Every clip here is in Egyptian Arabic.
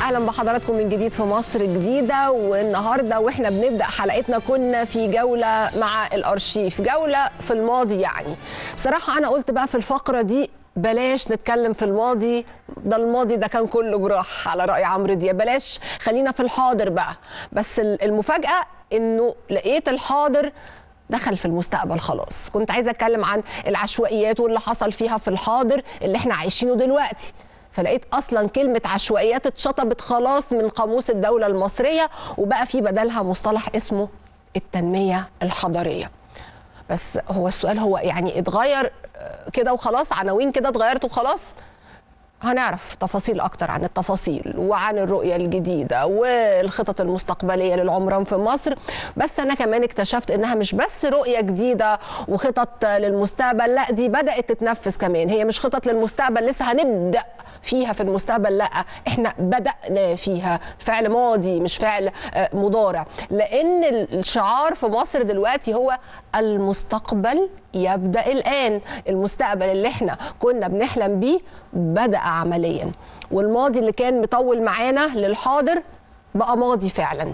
اهلا بحضراتكم من جديد في مصر الجديده والنهارده واحنا بنبدا حلقتنا كنا في جوله مع الارشيف جوله في الماضي يعني بصراحه انا قلت بقى في الفقره دي بلاش نتكلم في الماضي ده الماضي ده كان كله جراح على راي عمرو دياب بلاش خلينا في الحاضر بقى بس المفاجاه انه لقيت الحاضر دخل في المستقبل خلاص كنت عايزه اتكلم عن العشوائيات واللي حصل فيها في الحاضر اللي احنا عايشينه دلوقتي فلقيت اصلا كلمه عشوائيات اتشطبت خلاص من قاموس الدوله المصريه وبقى في بدلها مصطلح اسمه التنميه الحضريه بس هو السؤال هو يعني اتغير كده وخلاص عناوين كده اتغيرت وخلاص هنعرف تفاصيل اكتر عن التفاصيل وعن الرؤيه الجديده والخطط المستقبليه للعمران في مصر بس انا كمان اكتشفت انها مش بس رؤيه جديده وخطط للمستقبل لا دي بدات تتنفذ كمان هي مش خطط للمستقبل لسه هنبدا فيها في المستقبل لا احنا بدانا فيها فعل ماضي مش فعل مضارع لان الشعار في مصر دلوقتي هو المستقبل يبدا الان المستقبل اللي احنا كنا بنحلم بيه بدا عمليا والماضي اللي كان مطول معانا للحاضر بقى ماضي فعلا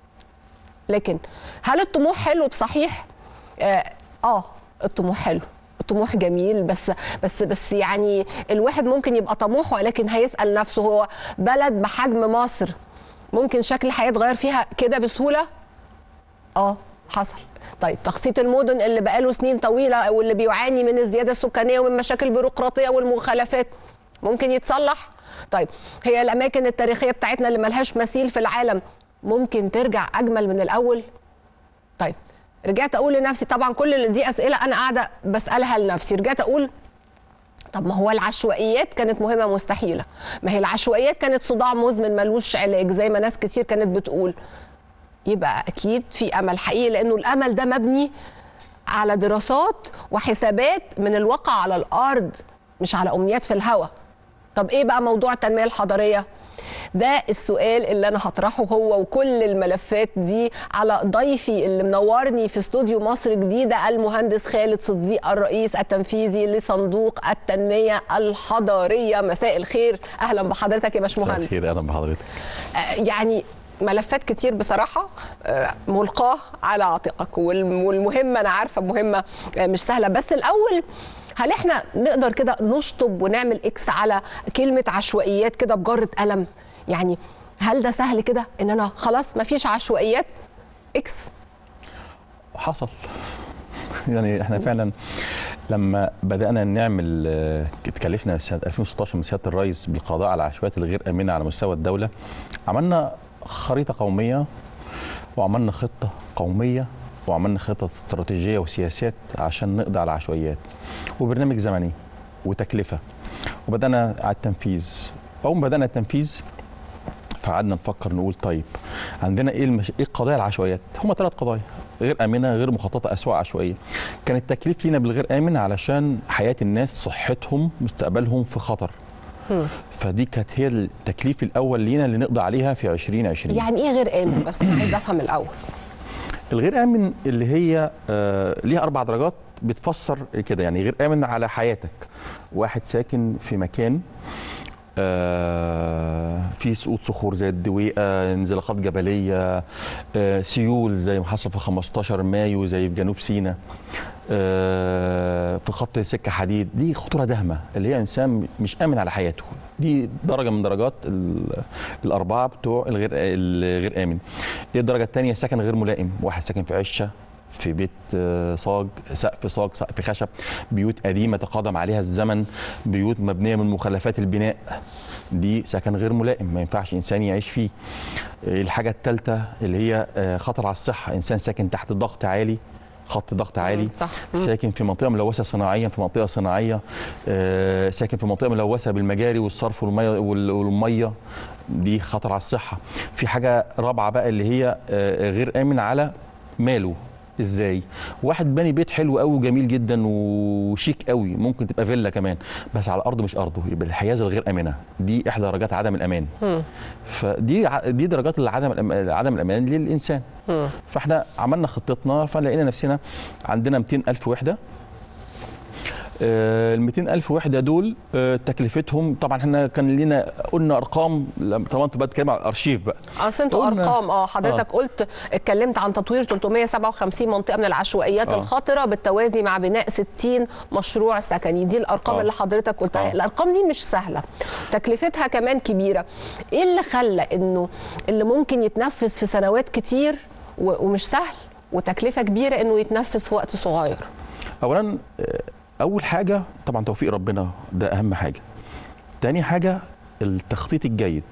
لكن هل الطموح حلو بصحيح اه, آه الطموح حلو الطموح جميل بس بس بس يعني الواحد ممكن يبقى طموح ولكن هيسال نفسه هو بلد بحجم مصر ممكن شكل الحياه يتغير فيها كده بسهوله اه حصل طيب تخطيط المدن اللي بقاله سنين طويله واللي بيعاني من الزياده السكانيه ومن مشاكل البيروقراطيه والمخالفات ممكن يتصلح طيب هي الاماكن التاريخيه بتاعتنا اللي ملهاش مثيل في العالم ممكن ترجع اجمل من الاول طيب رجعت اقول لنفسي طبعا كل دي اسئله انا قاعده بسالها لنفسي رجعت اقول طب ما هو العشوائيات كانت مهمه مستحيله ما هي العشوائيات كانت صداع مزمن ملوش علاج زي ما ناس كتير كانت بتقول يبقى اكيد في امل حقيقي لانه الامل ده مبني على دراسات وحسابات من الواقع على الارض مش على امنيات في الهواء طب ايه بقى موضوع التنميه الحضريه ده السؤال اللي انا هطرحه هو وكل الملفات دي على ضيفي اللي منورني في استوديو مصر جديده المهندس خالد صديق الرئيس التنفيذي لصندوق التنميه الحضريه مساء الخير اهلا بحضرتك يا باشمهندس مساء الخير اهلا بحضرتك آه يعني ملفات كتير بصراحة ملقاة على عاتقك والمهمة أنا عارفة مهمة مش سهلة بس الأول هل احنا نقدر كده نشطب ونعمل اكس على كلمة عشوائيات كده بجرة قلم يعني هل ده سهل كده ان انا خلاص ما فيش عشوائيات اكس حصل يعني احنا فعلا لما بدانا نعمل اتكلفنا سنه 2016 من سياده الرئيس بالقضاء على العشوائيات الغير امنه على مستوى الدوله عملنا خريطه قوميه وعملنا خطه قوميه وعملنا خطط استراتيجيه وسياسات عشان نقضي على العشوائيات وبرنامج زمني وتكلفه وبدانا على التنفيذ اول ما بدانا التنفيذ فقعدنا نفكر نقول طيب عندنا ايه المش... ايه قضايا العشوائيات؟ هم ثلاث قضايا غير امنه غير مخططه اسواق عشوائيه. كان التكليف لينا بالغير امن علشان حياه الناس صحتهم مستقبلهم في خطر. فدي كانت هي التكليف الاول لينا اللي نقضي عليها في 2020 يعني ايه غير امن بس انا عايز افهم الاول الغير امن اللي هي آه ليها اربع درجات بتفسر كده يعني غير امن على حياتك واحد ساكن في مكان آه في سقوط صخور زي الدويقه انزلاقات جبليه آه سيول زي ما حصل في 15 مايو زي في جنوب سيناء آه في خط سكه حديد دي خطوره داهمه اللي هي انسان مش امن على حياته دي درجه من درجات الاربعه بتوع الغير الغير امن ايه الدرجه الثانيه سكن غير ملائم واحد ساكن في عشه في بيت صاج سقف صاج سقف خشب بيوت قديمه تقادم عليها الزمن بيوت مبنيه من مخلفات البناء دي سكن غير ملائم ما ينفعش انسان يعيش فيه الحاجه الثالثه اللي هي خطر على الصحه انسان ساكن تحت ضغط عالي خط ضغط عالي صح. ساكن في منطقه ملوثه صناعيا في منطقه صناعيه آه ساكن في منطقه ملوثه بالمجاري والصرف والميه والميه دي خطر على الصحه في حاجه رابعه بقى اللي هي آه غير امن على ماله ازاي واحد باني بيت حلو قوي وجميل جدا وشيك قوي ممكن تبقى فيلا كمان بس على الارض مش ارضه يبقى الحيازه الغير امنه دي احدى درجات عدم الامان مم. فدي ع- دي درجات عدم الأم- عدم الامان للانسان مم. فاحنا عملنا خطتنا فلقينا نفسنا عندنا 200 الف وحده ال 200 الف وحده دول آه، تكلفتهم طبعا احنا كان لينا قلنا ارقام لما- طبعا انتوا بقى بتتكلموا على الارشيف بقى اصل انتوا قلنا- ارقام اه حضرتك قلت اتكلمت عن تطوير 357 منطقه من العشوائيات آه. الخطره بالتوازي مع بناء 60 مشروع سكني دي الارقام آه. اللي حضرتك قلتها آه. الارقام دي مش سهله تكلفتها كمان كبيره ايه اللي خلى انه اللي ممكن يتنفذ في سنوات كتير و- ومش سهل وتكلفه كبيره انه يتنفذ في وقت صغير اولا آه، اول حاجه طبعا توفيق ربنا ده اهم حاجه تاني حاجه التخطيط الجيد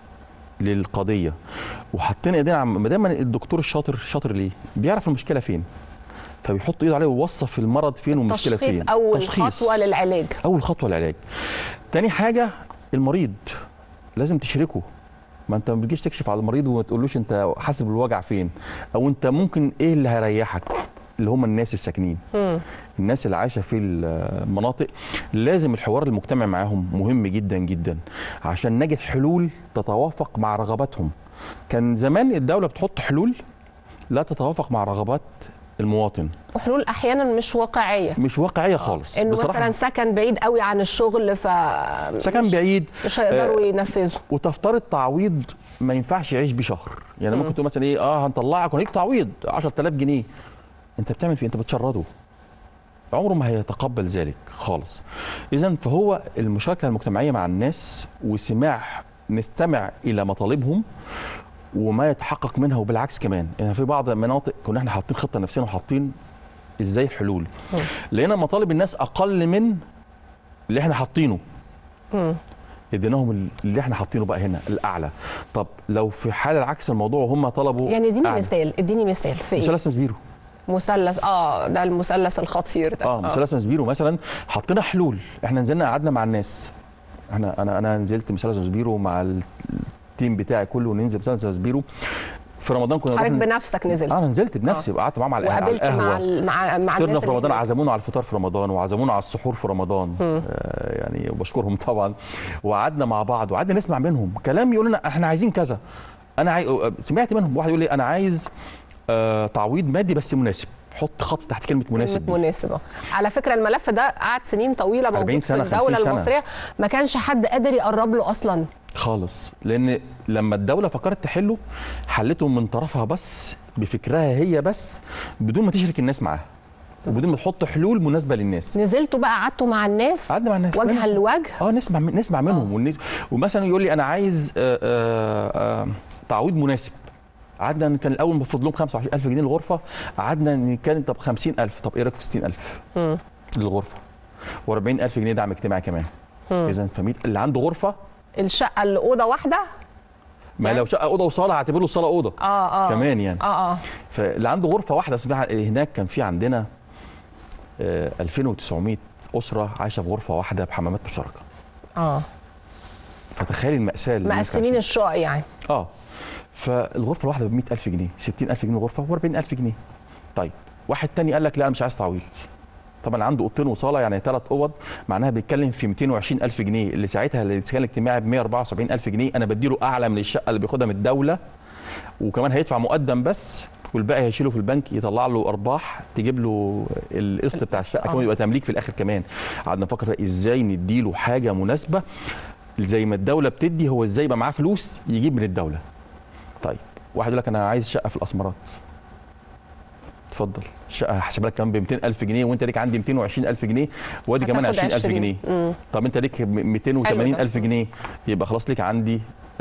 للقضيه وحاطين ايدينا عم ما دام الدكتور الشاطر شاطر ليه بيعرف المشكله فين فبيحط ايده عليه ويوصف المرض فين والمشكله تشخيص فين اول تشخيص. خطوه للعلاج اول خطوه العلاج تاني حاجه المريض لازم تشركه ما انت ما بتجيش تكشف على المريض وما تقولوش انت حاسس بالوجع فين او انت ممكن ايه اللي هيريحك اللي هم الناس الساكنين مم. الناس اللي عايشه في المناطق لازم الحوار المجتمعي معاهم مهم جدا جدا عشان نجد حلول تتوافق مع رغباتهم كان زمان الدوله بتحط حلول لا تتوافق مع رغبات المواطن وحلول احيانا مش واقعيه مش واقعيه خالص انه بصراحه مثلا سكن بعيد قوي عن الشغل ف سكن مش- بعيد مش هيقدروا ينفذوا وتفترض تعويض ما ينفعش يعيش بيه شهر يعني ممكن تقول مثلا ايه اه هنطلعك ونيك تعويض 10000 جنيه انت بتعمل فيه انت بتشرده عمره ما هيتقبل ذلك خالص اذا فهو المشاركه المجتمعيه مع الناس وسماع نستمع الى مطالبهم وما يتحقق منها وبالعكس كمان يعني في بعض المناطق كنا احنا حاطين خطه نفسنا وحاطين ازاي الحلول مم. لقينا مطالب الناس اقل من اللي احنا حاطينه مم. اديناهم اللي احنا حاطينه بقى هنا الاعلى طب لو في حال العكس الموضوع وهم طلبوا يعني اديني أعلى. مثال اديني مثال في ايه مثلث مسبيرو مثلث اه ده المثلث الخطير ده اه مثلث مسبيرو مثلا حطينا حلول احنا نزلنا قعدنا مع الناس احنا انا انا نزلت مثلث مسبيرو مع التيم بتاعي كله وننزل مثلث مسبيرو في رمضان كنا حضرتك نروح- بنفسك نزلت اه انا نزلت بنفسي وقعدت معاهم على على وقابلت مع القهوه ال- مع مع فطرنا الناس في رمضان اللي هناك. عزمونا على الفطار في رمضان وعزمونا على السحور في رمضان آه يعني وبشكرهم طبعا وقعدنا مع بعض وقعدنا نسمع منهم كلام يقول لنا احنا عايزين كذا انا عاي... سمعت منهم واحد يقول لي انا عايز آه تعويض مادي بس مناسب حط خط تحت كلمه مناسب كلمة دي. مناسبة على فكرة الملف ده قعد سنين طويلة 40 موجود في سنة، الدولة 50 سنة. المصرية ما كانش حد قادر يقرب له أصلا خالص لان لما الدوله فكرت تحله حلته من طرفها بس بفكرها هي بس بدون ما تشرك الناس معاها وبدون ما تحط حلول مناسبه للناس نزلتوا بقى قعدتوا مع الناس قعدنا مع الناس وجها لوجه اه نسمع من نسمع منهم والناس ومثلا يقول لي انا عايز آه آه آه تعويض مناسب قعدنا كان الاول المفروض لهم 25000 جنيه الغرفه قعدنا نتكلم طب 50000 طب ايه رايك في 60000 مم. للغرفه و40000 جنيه دعم اجتماعي كمان اذا فميت اللي عنده غرفه الشقة اللي أوضة واحدة ما يعني؟ لو شقه اوضه وصاله هعتبر له الصاله اوضه اه اه كمان يعني اه اه فاللي عنده غرفه واحده اسمها هناك كان في عندنا آه 2900 اسره عايشه في غرفه واحده بحمامات مشتركه اه فتخيل الماساه اللي الناس مقسمين عايشة. الشقق يعني اه فالغرفه الواحده ب 100000 جنيه 60000 جنيه الغرفه و40000 جنيه طيب واحد تاني قال لك لا انا مش عايز تعويض طبعا عنده اوضتين وصاله يعني ثلاث اوض معناها بيتكلم في 220000 جنيه اللي ساعتها الاسكان الاجتماعي ب 174000 جنيه انا بديله اعلى من الشقه اللي بياخدها من الدوله وكمان هيدفع مقدم بس والباقي هيشيله في البنك يطلع له ارباح تجيب له القسط بتاع الشقه آه. كمان يبقى تمليك في الاخر كمان قعدنا نفكر فيها ازاي نديله حاجه مناسبه زي ما الدوله بتدي هو ازاي يبقى معاه فلوس يجيب من الدوله طيب واحد يقول لك انا عايز شقه في الاسمرات اتفضل الشقه هحسب لك كمان ب 200000 جنيه وانت ليك عندي 220000 جنيه وادي كمان هتاخد 20000 20. جنيه مم. طب انت ليك 280000 حلو ده. جنيه يبقى خلاص ليك عندي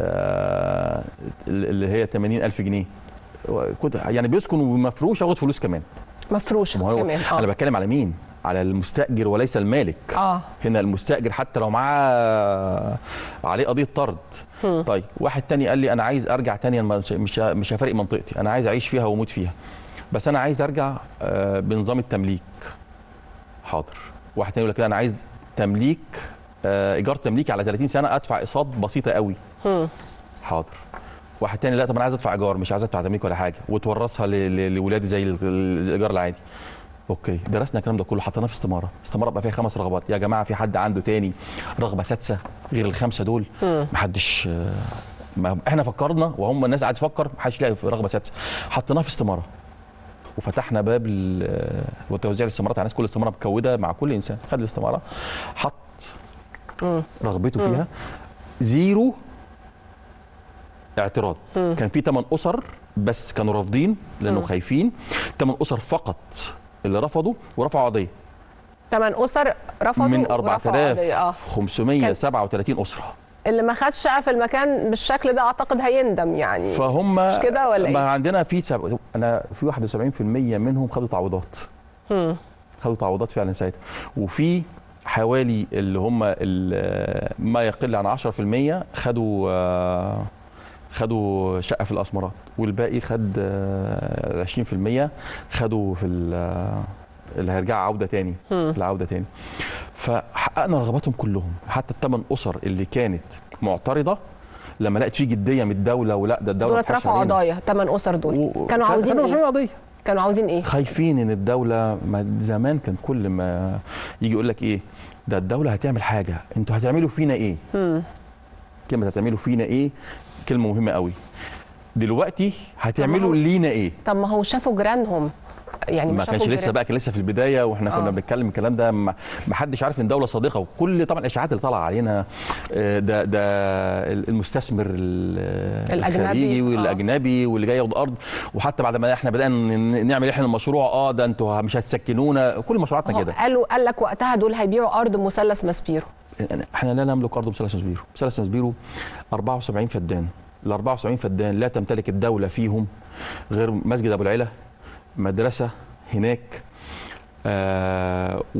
آه اللي هي 80000 جنيه كنت يعني بيسكن ومفروش ياخد فلوس كمان مفروشة ما هو كمان انا اه بتكلم على مين على المستاجر وليس المالك اه هنا المستاجر حتى لو معاه عليه قضيه طرد طيب واحد تاني قال لي انا عايز ارجع تاني أنا مش مش مش هفارق منطقتي انا عايز اعيش فيها واموت فيها بس انا عايز ارجع آه، بنظام التمليك حاضر واحد تاني يقول لك لا انا عايز تمليك آه، ايجار تمليكي على 30 سنه ادفع اقساط بسيطه قوي مم. حاضر واحد تاني لا طب انا عايز ادفع ايجار مش عايز ادفع تمليك ولا حاجه وتورثها ل- ل- لاولادي زي ال- ال- الايجار العادي اوكي درسنا الكلام ده كله حطيناه في استماره استماره بقى فيها خمس رغبات يا جماعه في حد عنده تاني رغبه سادسه غير الخمسه دول محدش آه، ما احنا فكرنا وهم الناس قاعده تفكر محدش لاقي في رغبه سادسه حطيناها في استماره وفتحنا باب ال- وتوزيع الاستمارات على الناس كل استماره مكوده مع كل انسان خد الاستماره حط رغبته فيها زيرو اعتراض كان في 8 اسر بس كانوا رافضين لانه خايفين 8 اسر فقط اللي رفضوا ورفعوا قضيه ثمان اسر رفضوا من ورفعوا قضية. اه 4537 اسره اللي ما خدش شقه في المكان بالشكل ده اعتقد هيندم يعني فهم مش كده ولا ما إيه؟ عندنا في سب... انا في 71% منهم خدوا تعويضات مم. خدوا تعويضات فعلا ساعتها وفي حوالي اللي هم ال- ما يقل عن 10% خدوا آه، خدوا شقه في الاسمرات والباقي خد آه، 20% خدوا في ال- آه، اللي هيرجع عوده تاني العوده تاني فحققنا رغباتهم كلهم حتى الثمان اسر اللي كانت معترضه لما لقت في جديه من الدوله ولا ده الدوله دول ما بتضحكش رفعوا علينا. قضايا ثمان اسر دول و- كانوا عاوزين كانوا ايه؟ رافعين قضيه كانوا عاوزين ايه؟ خايفين ان الدوله ما زمان كان كل ما يجي يقول لك ايه ده الدوله هتعمل حاجه انتوا هتعملوا فينا ايه كلمه هتعملوا فينا ايه كلمه مهمه قوي دلوقتي هتعملوا هو- لينا ايه طب ما هو شافوا جيرانهم يعني ما كانش شافوا لسه جيران- بقى كان لسه في البدايه واحنا كنا آه. بنتكلم الكلام ده ما ما حدش عارف ان دوله صادقه وكل طبعا الاشاعات اللي طالعه علينا آه، ده ده المستثمر ال- الأجنبي، الخليجي آه. والاجنبي واللي جاي ياخد ارض وحتى بعد ما احنا بدانا ن- نعمل احنا المشروع اه ده انتوا مش هتسكنونا كل مشروعاتنا هو كده قالوا قال لك وقتها دول هيبيعوا ارض مثلث ماسبيرو احنا لا نملك ارض مثلث مسبيرو مثلث مسبيرو 74 فدان ال 74 فدان لا تمتلك الدوله فيهم غير مسجد ابو العلا مدرسه هناك آه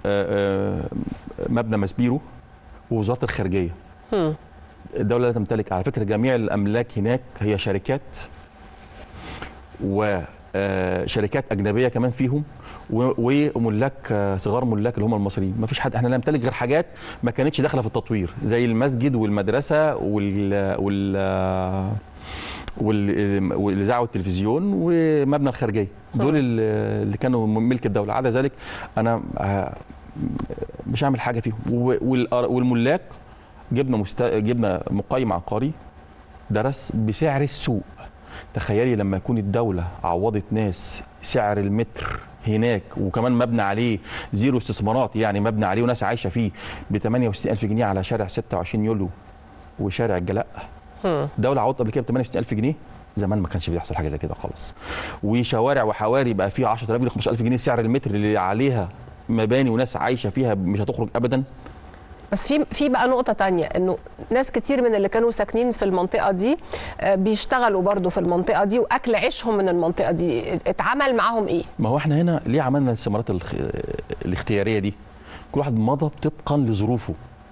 ومبنى مسبيرو ووزاره الخارجيه هم. الدوله لا تمتلك على فكره جميع الاملاك هناك هي شركات وشركات اجنبيه كمان فيهم و- وملاك آه، صغار ملاك اللي هم المصريين ما فيش حد احنا لا نمتلك غير حاجات ما كانتش داخله في التطوير زي المسجد والمدرسه وال وال آه، وال- والاذاعه والتلفزيون ومبنى الخارجيه دول ال- اللي كانوا ملك الدوله عدا ذلك انا آه، مش هعمل حاجه فيهم و- والأر- والملاك جبنا مست... جبنا مقيم عقاري درس بسعر السوق تخيلي لما يكون الدولة عوضت ناس سعر المتر هناك وكمان مبنى عليه زيرو استثمارات يعني مبنى عليه وناس عايشة فيه ب 68 ألف جنيه على شارع 26 يوليو وشارع الجلاء هم. دولة عوضت قبل كده ب 68 ألف جنيه زمان ما كانش بيحصل حاجة زي كده خالص وشوارع وحواري بقى فيها 10000 جنيه 15000 جنيه سعر المتر اللي عليها مباني وناس عايشة فيها مش هتخرج أبدا بس في في بقى نقطة تانية انه ناس كتير من اللي كانوا ساكنين في المنطقة دي آه، بيشتغلوا برضو في المنطقة دي واكل عيشهم من المنطقة دي اتعمل معاهم ايه؟ ما هو احنا هنا ليه عملنا الاستثمارات الخ... الاختياريه دي؟ كل واحد مضى طبقا لظروفه.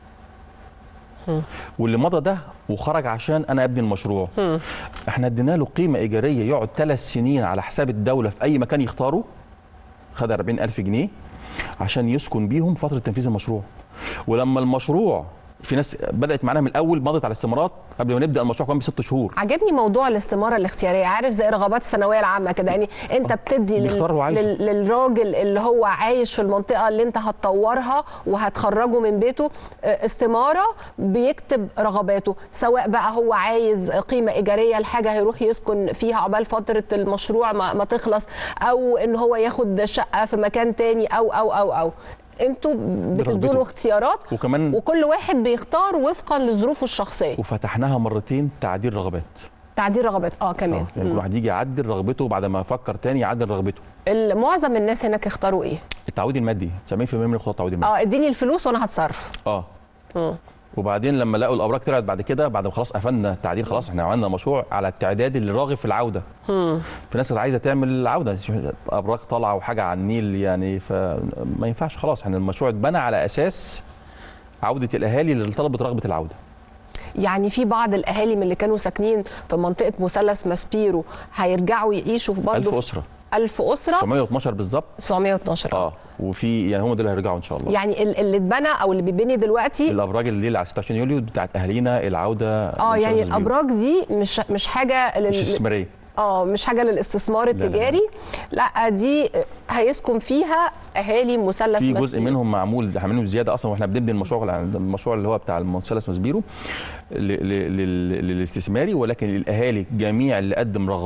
واللي مضى ده وخرج عشان انا ابني المشروع. احنا ادينا له قيمه ايجاريه يقعد ثلاث سنين على حساب الدوله في اي مكان يختاره. خد 40000 جنيه عشان يسكن بيهم فتره تنفيذ المشروع. ولما المشروع في ناس بدات معانا من الاول مضت على الاستثمارات قبل ما نبدا المشروع كمان بست شهور. عجبني موضوع الاستمارة الاختيارية عارف زي رغبات الثانوية العامة كده يعني انت بتدي لل... بيختار هو عايزه. لل... للراجل اللي هو عايش في المنطقة اللي انت هتطورها وهتخرجه من بيته آه، استمارة بيكتب رغباته سواء بقى هو عايز قيمة إيجارية لحاجة هيروح يسكن فيها عقبال فترة المشروع ما, ما تخلص أو ان هو ياخد شقة في مكان تاني أو أو أو أو انتوا بتدوا له برغبته. اختيارات وكمان وكل واحد بيختار وفقا لظروفه الشخصية وفتحناها مرتين تعديل رغبات. تعديل رغبات اه كمان اه يعني كل واحد يجي يعدل رغبته بعد ما يفكر تاني يعدل رغبته ال- معظم الناس هناك اختاروا ايه؟ التعويض المادي 70% من الخطوات التعويض المادي اه اديني الفلوس وانا هتصرف اه مم. وبعدين لما لقوا الابراج طلعت بعد كده بعد ما خلاص قفلنا التعديل خلاص احنا عملنا مشروع على التعداد اللي راغب في العوده في ناس كانت عايزه تعمل عوده ابراج طالعه وحاجه على النيل يعني فما ينفعش خلاص احنا المشروع اتبنى على اساس عوده الاهالي اللي طلبت رغبه العوده يعني في بعض الاهالي من اللي كانوا ساكنين في منطقه مثلث ماسبيرو هيرجعوا يعيشوا في برضه 1000 اسره 1000 اسره 912 بالظبط 912 اه وفي يعني هم دول اللي هيرجعوا ان شاء الله يعني ال- اللي اتبنى او اللي بيبني دلوقتي الابراج الليل على 26 يوليو بتاعت اهالينا العوده اه يعني الابراج دي مش مش حاجه لل... مش استثماريه اه مش حاجه للاستثمار لا، لا. التجاري لا دي هيسكن فيها اهالي مثلث في جزء ماسبيرو. منهم معمول عاملينه زياده اصلا واحنا بنبني المشروع المشروع اللي هو بتاع المثلث مسبيرو ل- ل- لل- للاستثماري ولكن الاهالي جميع اللي قدم رغبه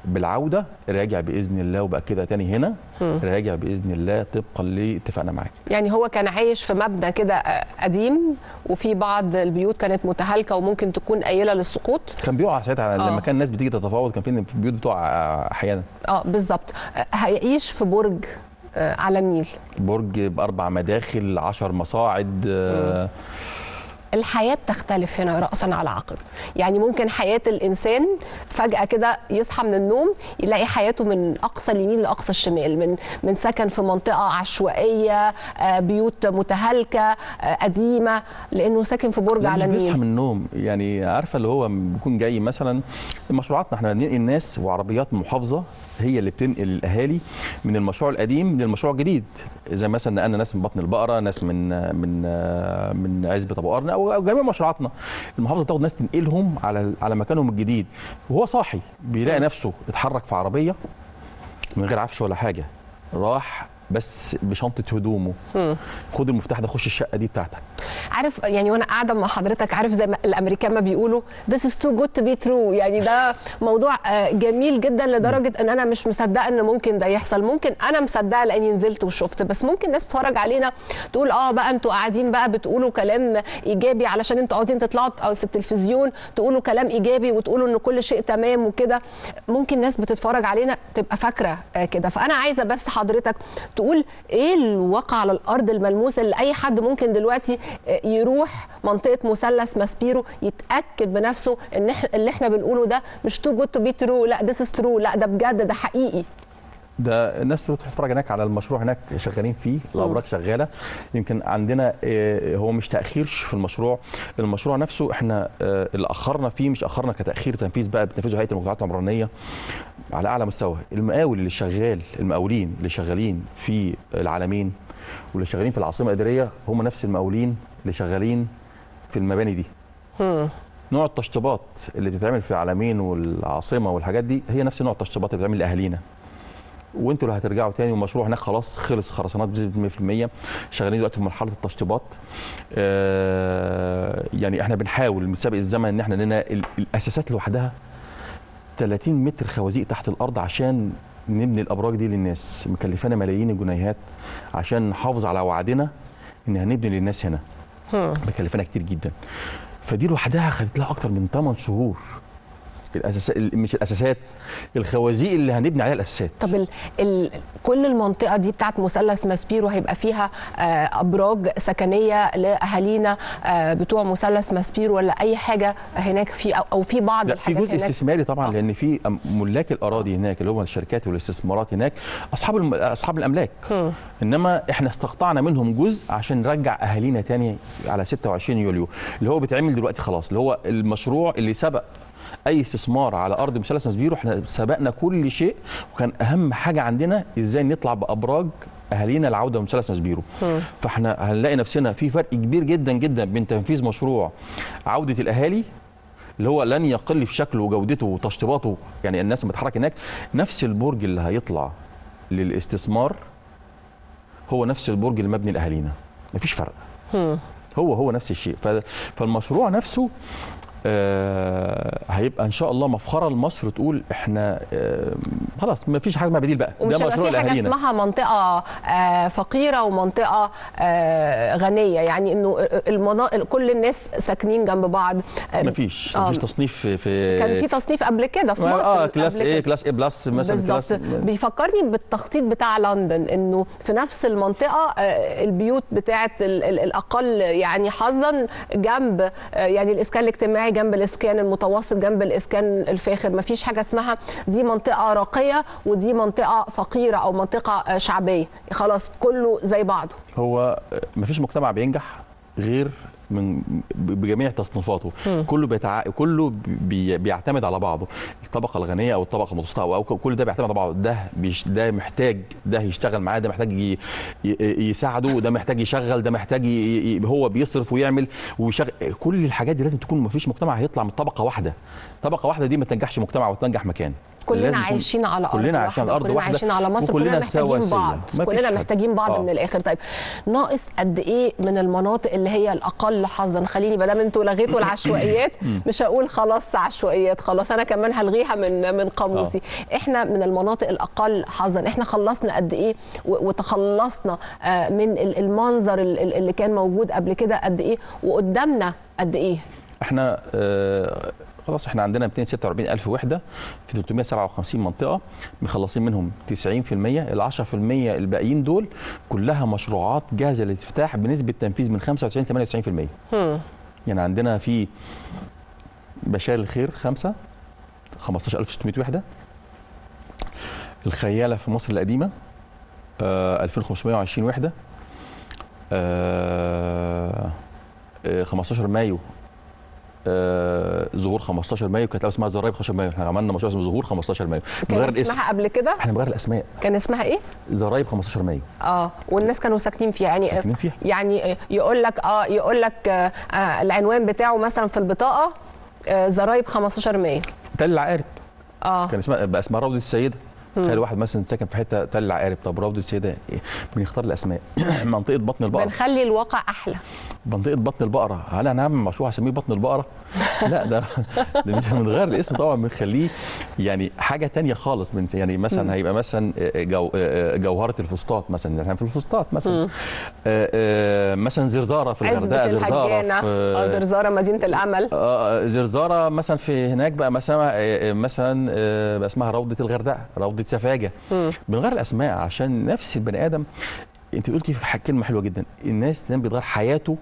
بالعوده راجع باذن الله وبقى كده تاني هنا راجع باذن الله طبقا لاتفاقنا معاك يعني هو كان عايش في مبنى كده آه، قديم وفي بعض البيوت كانت متهالكه وممكن تكون قايله للسقوط كان بيقع ساعتها آه. لما كان الناس بتيجي تتفاوض كان في البيوت بتقع احيانا اه بالظبط آه، هيعيش في برج آه، على النيل برج باربع مداخل عشر مصاعد آه، الحياه بتختلف هنا راسا على عقب يعني ممكن حياه الانسان فجاه كده يصحى من النوم يلاقي حياته من اقصى اليمين لاقصى الشمال من من سكن في منطقه عشوائيه آه، بيوت متهالكه آه، قديمه لانه ساكن في برج لا على مش بيصحى النيل من النوم يعني عارفه اللي هو بيكون جاي مثلا مشروعاتنا احنا بننقل الناس وعربيات محافظه هي اللي بتنقل الاهالي من المشروع القديم للمشروع الجديد زي مثلا نقلنا ناس من بطن البقره ناس من من من عزبه ابو قرن او أو جميع مشروعاتنا المحافظه بتاخد ناس تنقلهم على على مكانهم الجديد وهو صاحي بيلاقي نفسه اتحرك في عربيه من غير عفش ولا حاجه راح بس بشنطه هدومه خد المفتاح ده خش الشقه دي بتاعتك عارف يعني وانا قاعده مع حضرتك عارف زي ما الامريكان ما بيقولوا this is too good to be true يعني ده موضوع آه، جميل جدا لدرجه ان انا مش مصدقه ان ممكن ده يحصل ممكن انا مصدقه لاني نزلت وشفت بس ممكن ناس تتفرج علينا تقول اه بقى انتوا قاعدين بقى بتقولوا كلام ايجابي علشان انتوا عاوزين تطلعوا أو في التلفزيون تقولوا كلام ايجابي وتقولوا ان كل شيء تمام وكده ممكن ناس بتتفرج علينا تبقى فاكره آه، كده فانا عايزه بس حضرتك تقول ايه الواقع على الارض الملموس اللي اي حد ممكن دلوقتي آه، يروح منطقه مثلث ماسبيرو يتاكد بنفسه ان إح- اللي احنا بنقوله ده مش تو جود تو بي ترو لا ذس از ترو لا ده بجد ده حقيقي ده الناس تروح تتفرج هناك على المشروع هناك شغالين فيه الابراج شغاله يمكن عندنا آه، هو مش تاخيرش في المشروع المشروع نفسه احنا آه، اللي اخرنا فيه مش اخرنا كتاخير تنفيذ بقى بتنفيذه هيئه المجتمعات العمرانيه على اعلى مستوى المقاول اللي شغال المقاولين اللي شغالين في العالمين واللي شغالين في العاصمه الاداريه هم نفس المقاولين اللي شغالين في المباني دي نوع التشطيبات اللي بتتعمل في العالمين والعاصمه والحاجات دي هي نفس نوع التشطيبات اللي بتتعمل لاهالينا وانتوا اللي هترجعوا تاني والمشروع هناك خلاص خلص خرسانات بنسبه 100% شغالين دلوقتي في مرحله التشطيبات آه يعني احنا بنحاول من سابق الزمن ان احنا لنا ال- الاساسات لوحدها 30 متر خوازيق تحت الارض عشان نبني الابراج دي للناس مكلفانا ملايين الجنيهات عشان نحافظ على وعدنا ان هنبني للناس هنا مكلفانا كتير جدا فدي لوحدها خدت لها اكتر من 8 شهور الاساس مش الاساسات الخوازيق اللي هنبني عليها الاساسات طب ال... ال... كل المنطقه دي بتاعت مثلث ماسبيرو هيبقى فيها آه، ابراج سكنيه لاهالينا آه، بتوع مثلث ماسبيرو ولا اي حاجه هناك في او, أو في بعض لا في الحاجات جزء هناك استثماري طبعا آه. لان في أم- ملاك الاراضي هناك اللي هم الشركات والاستثمارات هناك اصحاب الم... اصحاب الاملاك انما احنا استقطعنا منهم جزء عشان نرجع اهالينا تاني على 26 يوليو اللي هو بيتعمل دلوقتي خلاص اللي هو المشروع اللي سبق اي استثمار على ارض مثلث مسبيرو احنا سبقنا كل شيء وكان اهم حاجه عندنا ازاي نطلع بابراج اهالينا العوده من مثلث مسبيرو فاحنا هنلاقي نفسنا في فرق كبير جدا جدا بين تنفيذ مشروع عوده الاهالي اللي هو لن يقل في شكله وجودته وتشطيباته يعني الناس اللي بتتحرك هناك نفس البرج اللي هيطلع للاستثمار هو نفس البرج اللي مبني لاهالينا مفيش فرق هو هو نفس الشيء ف- فالمشروع نفسه آه هيبقى ان شاء الله مفخره لمصر تقول احنا آه خلاص ما فيش حاجه اسمها بديل بقى ومش هيبقى في حاجه لأهالينا. اسمها منطقه آه، فقيره ومنطقه آه، غنيه يعني انه المناطق كل الناس ساكنين جنب بعض آه، مفيش آه، مفيش تصنيف في, في كان في تصنيف قبل كده في مصر اه كلاس قبل ايه كده. كلاس ايه بلس مثلا بالظبط كلاس بيفكرني بالتخطيط بتاع لندن انه في نفس المنطقه آه، البيوت بتاعه ال- ال- الاقل يعني حظا جنب آه، يعني الاسكان الاجتماعي جنب الاسكان المتوسط جنب الاسكان الفاخر ما فيش حاجه اسمها دي منطقه راقيه ودي منطقه فقيره او منطقه آه، شعبيه خلاص كله زي بعضه هو مفيش مجتمع بينجح غير من بجميع تصنيفاته كله بيتع... كله بي... بيعتمد على بعضه الطبقه الغنيه او الطبقه المتوسطه او, أو كل ده بيعتمد على بعضه ده بيش... ده محتاج ده يشتغل معاه ده محتاج ي... ي... يساعده ده محتاج يشغل ده محتاج ي... ي... هو بيصرف ويعمل ويشغل كل الحاجات دي لازم تكون مفيش مجتمع هيطلع من طبقه واحده طبقه واحده دي ما تنجحش مجتمع وتنجح مكان كلنا لازم يكون- عايشين على ارض كلنا عايشين على واحدة، أرض كلنا واحدة، عايشين على مصر وكلنا كلنا محتاجين سواسية. بعض ما فيش كلنا حد. محتاجين بعض آه. من الاخر طيب ناقص قد ايه من المناطق اللي هي الاقل حظا خليني ما دام انتوا لغيتوا العشوائيات مش هقول خلاص عشوائيات خلاص انا كمان هلغيها من من قاموسي احنا من المناطق الاقل حظا احنا خلصنا قد ايه و- وتخلصنا آه، من ال- المنظر ال- ال- اللي كان موجود قبل كده قد ايه وقدامنا قد ايه احنا آه خلاص احنا عندنا 246 الف وحده في 357 منطقه مخلصين منهم 90% ال 10% الباقيين دول كلها مشروعات جاهزه للافتتاح بنسبه تنفيذ من 95 98% هم. يعني عندنا في بشار الخير خمسة 15600 وحده الخياله في مصر القديمه آه 2520 وحده آه آه، 15 مايو آه ظهور 15 مايو كانت الأول اسمها زرايب 15 مايو احنا عملنا مشروع اسمه ظهور 15 مايو بنغير كان الاسم اسمها قبل كده احنا بنغير الاسماء كان اسمها ايه زرايب 15 مايو اه والناس كانوا ساكنين فيها يعني ساكنين فيها. يعني يقول لك اه يقول لك آه آه العنوان بتاعه مثلا في البطاقه آه زرايب 15 مايو تل العقارب اه كان اسمها بقى اسمها روضه السيده تخيل واحد مثلا ساكن في حته تل العقارب طب روضه السيده إيه؟ بنختار الاسماء منطقه بطن البقره بنخلي الواقع احلى منطقه بطن البقره هل انا هعمل مشروع هسميه بطن البقره لا ده ده مش بنغير الاسم طبعا بنخليه يعني حاجه تانية خالص من يعني مثلا هيبقى مثلا جو جوهره الفسطاط مثلا احنا في الفسطاط مثلا آه، آه، مثلا زرزاره في عزبة الغردقه زرزاره الهجانة اه في زرزارة مدينة الأمل آه، زرزاره مثلا في هناك بقى مثلا آه، آه، مثلا آه، بقى اسمها روضه الغردقه روضه سفاجه بنغير الاسماء عشان نفس البني ادم انت قلتي ح- كلمه حلوه جدا الناس دايما بيتغير حياته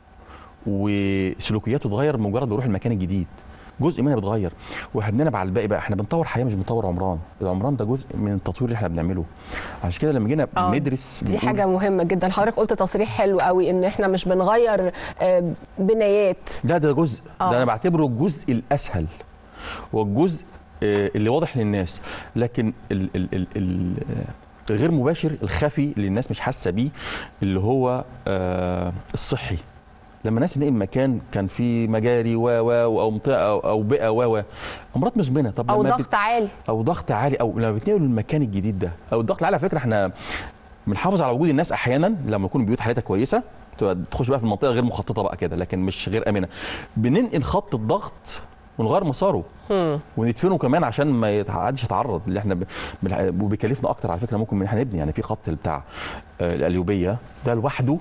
وسلوكياته تتغير مجرد بيروح المكان الجديد جزء منها بيتغير واحنا بنلعب على الباقي بقى احنا بنطور حياه مش بنطور عمران العمران ده جزء من التطوير اللي احنا بنعمله عشان كده لما جينا آه، ندرس دي بنقول- حاجة مهمة جدا حضرتك قلت تصريح حلو قوي إن إحنا مش بنغير آه، بنايات لا ده جزء آه. ده انا بعتبره الجزء الاسهل والجزء آه، اللي واضح للناس لكن ال ال ال ال آه، الغير مباشر الخفي اللي الناس مش حاسه بيه اللي هو آه، الصحي لما الناس بتنقل مكان كان فيه مجاري و و او منطقه او او بيئه و و امراض مزمنه طب أو لما ضغط عالي او ضغط عالي او لما بتنقلوا المكان الجديد ده او الضغط العالي على فكره احنا بنحافظ على وجود الناس احيانا لما يكون البيوت حالتها كويسه تبقى تخش بقى في المنطقه غير مخططه بقى كده لكن مش غير امنه بننقل خط الضغط ونغير مساره وندفنه كمان عشان ما يتعادش يتعرض اللي احنا ب... بنح- وبيكلفنا اكتر على فكره ممكن من احنا نبني يعني في خط بتاع آه، القليوبيه ده لوحده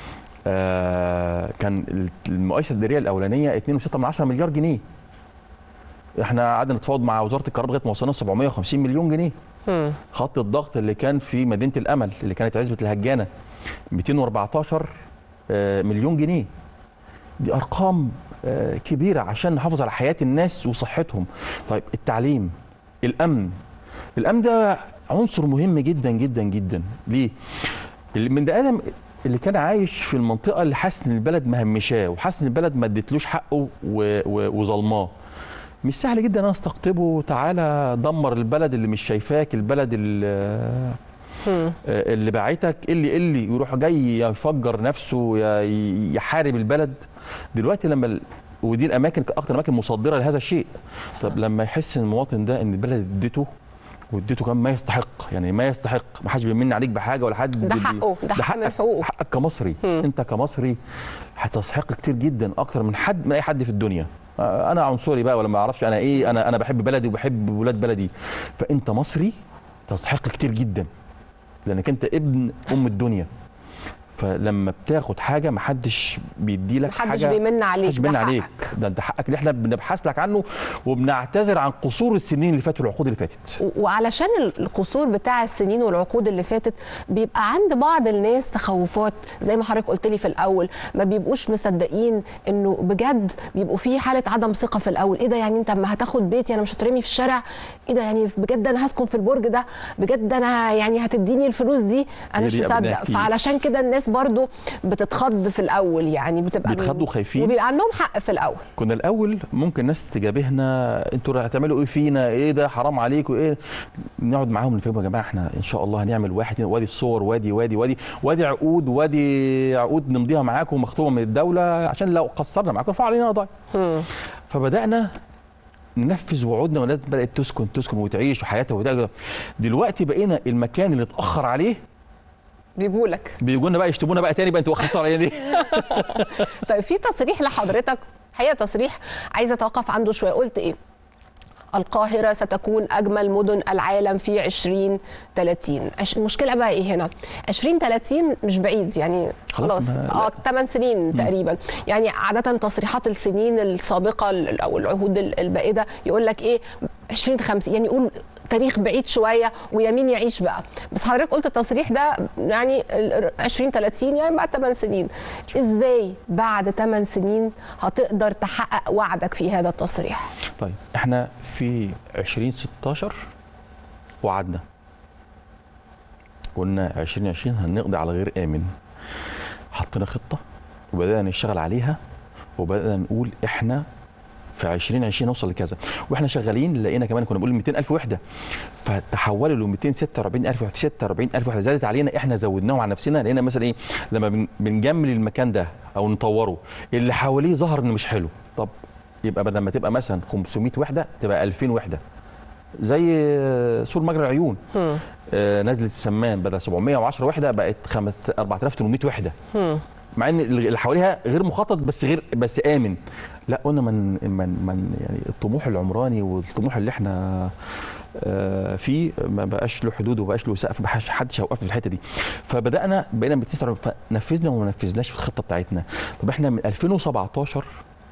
آه كان المقايسه الاداريه الاولانيه 2.6 مليار جنيه احنا قعدنا نتفاوض مع وزاره الكهرباء لغايه ما وصلنا 750 مليون جنيه مم. خط الضغط اللي كان في مدينه الامل اللي كانت عزبه الهجانه 214 آه، مليون جنيه دي ارقام آه، كبيره عشان نحافظ على حياه الناس وصحتهم طيب التعليم الامن الامن ده عنصر مهم جدا جدا جدا ليه اللي من ده ادم اللي كان عايش في المنطقه اللي حاسس ان البلد مهمشاه وحاسس ان البلد ما ادتلوش حقه و- و- وظلماه مش سهل جدا انا استقطبه تعالى دمر البلد اللي مش شايفاك البلد اللي مم. اللي باعتك اللي اللي يروح جاي يفجر نفسه ي- يحارب البلد دلوقتي لما ال... ودي الاماكن اكتر اماكن مصدره لهذا الشيء طب لما يحس ان المواطن ده ان البلد اديته واديته كمان ما يستحق يعني ما يستحق ما حدش بيمن عليك بحاجه ولا حد ده بي- حقه، ده حق من حقك حقوقه. حقك كمصري انت كمصري هتستحق كتير جدا اكتر من حد من اي حد في الدنيا آه، انا عنصري بقى ولا ما اعرفش انا ايه انا انا بحب بلدي وبحب ولاد بلدي فانت مصري تستحق كتير جدا لانك انت ابن ام الدنيا فلما بتاخد حاجه محدش بيدي لك محدش حاجه بيمن عليك محدش بيمن ده عليك حقك. ده انت حقك اللي احنا بنبحث لك عنه وبنعتذر عن قصور السنين اللي فاتت والعقود اللي فاتت و- وعلشان القصور بتاع السنين والعقود اللي فاتت بيبقى عند بعض الناس تخوفات زي ما حضرتك قلت لي في الاول ما بيبقوش مصدقين انه بجد بيبقوا في حاله عدم ثقه في الاول ايه ده يعني انت اما هتاخد بيتي انا مش هترمي في الشارع ايه ده يعني بجد انا هسكن في البرج ده بجد انا يعني هتديني الفلوس دي انا هي مش دي قابلناها مصدق كتير. فعلشان كده الناس برضو بتتخض في الاول يعني بتبقى بيتخضوا خايفين. وبيبقى عندهم حق في الاول كنا الاول ممكن ناس تجابهنا انتوا هتعملوا ايه فينا ايه ده حرام عليكم ايه نقعد معاهم نفهمهم يا جماعه احنا ان شاء الله هنعمل واحد اتنين، وادي الصور وادي وادي وادي وادي عقود وادي عقود نمضيها معاكم مختومه من الدوله عشان لو قصرنا معاكم ارفعوا علينا قضايا هم. فبدانا ننفذ وعودنا والناس بدات تسكن تسكن وتعيش وحياتها وتعيش. دلوقتي بقينا المكان اللي اتاخر عليه بيقولك بيجوا لنا بقى يشتمونا بقى تاني بقى انتوا اخرتوا عليا ليه؟ طيب في تصريح لحضرتك حقيقه تصريح عايزه اتوقف عنده شويه قلت ايه القاهرة ستكون أجمل مدن العالم في 2030 عش- المشكلة بقى إيه هنا 2030 مش بعيد يعني خلاص خلاص ما- اه 8 سنين تقريبا يعني عادة تصريحات السنين السابقة ال- أو العهود ال- البائدة يقول لك إيه 2050 يعني يقول تاريخ بعيد شويه ويمين يعيش بقى بس حضرتك قلت التصريح ده يعني ال- 20 30 يعني بعد 8 سنين ازاي بعد 8 سنين هتقدر تحقق وعدك في هذا التصريح طيب احنا في 2016 وعدنا قلنا 2020 هنقضي على غير امن حطينا خطه وبدانا نشتغل عليها وبدانا نقول احنا في 2020 نوصل لكذا واحنا شغالين لقينا كمان كنا بنقول 200,000 وحده فتحولوا ل 246,000 وحده 46,000 وحده زادت علينا احنا زودناهم على نفسنا لقينا مثلا ايه لما بن- بنجمل المكان ده او نطوره اللي حواليه ظهر انه مش حلو طب يبقى بدل ما تبقى مثلا 500 وحده تبقى 2000 وحده زي آه، سور مجرى العيون آه، نزله السمان بدل 710 وحده بقت 5 4800 وحده مع ان اللي حواليها غير مخطط بس غير بس امن لا قلنا من من من يعني الطموح العمراني والطموح اللي احنا آه، فيه ما بقاش له حدود وما بقاش له سقف ما بقاش حدش هيوقف في الحته دي فبدانا بقينا بتسرع فنفذنا وما نفذناش في الخطه بتاعتنا طب احنا من 2017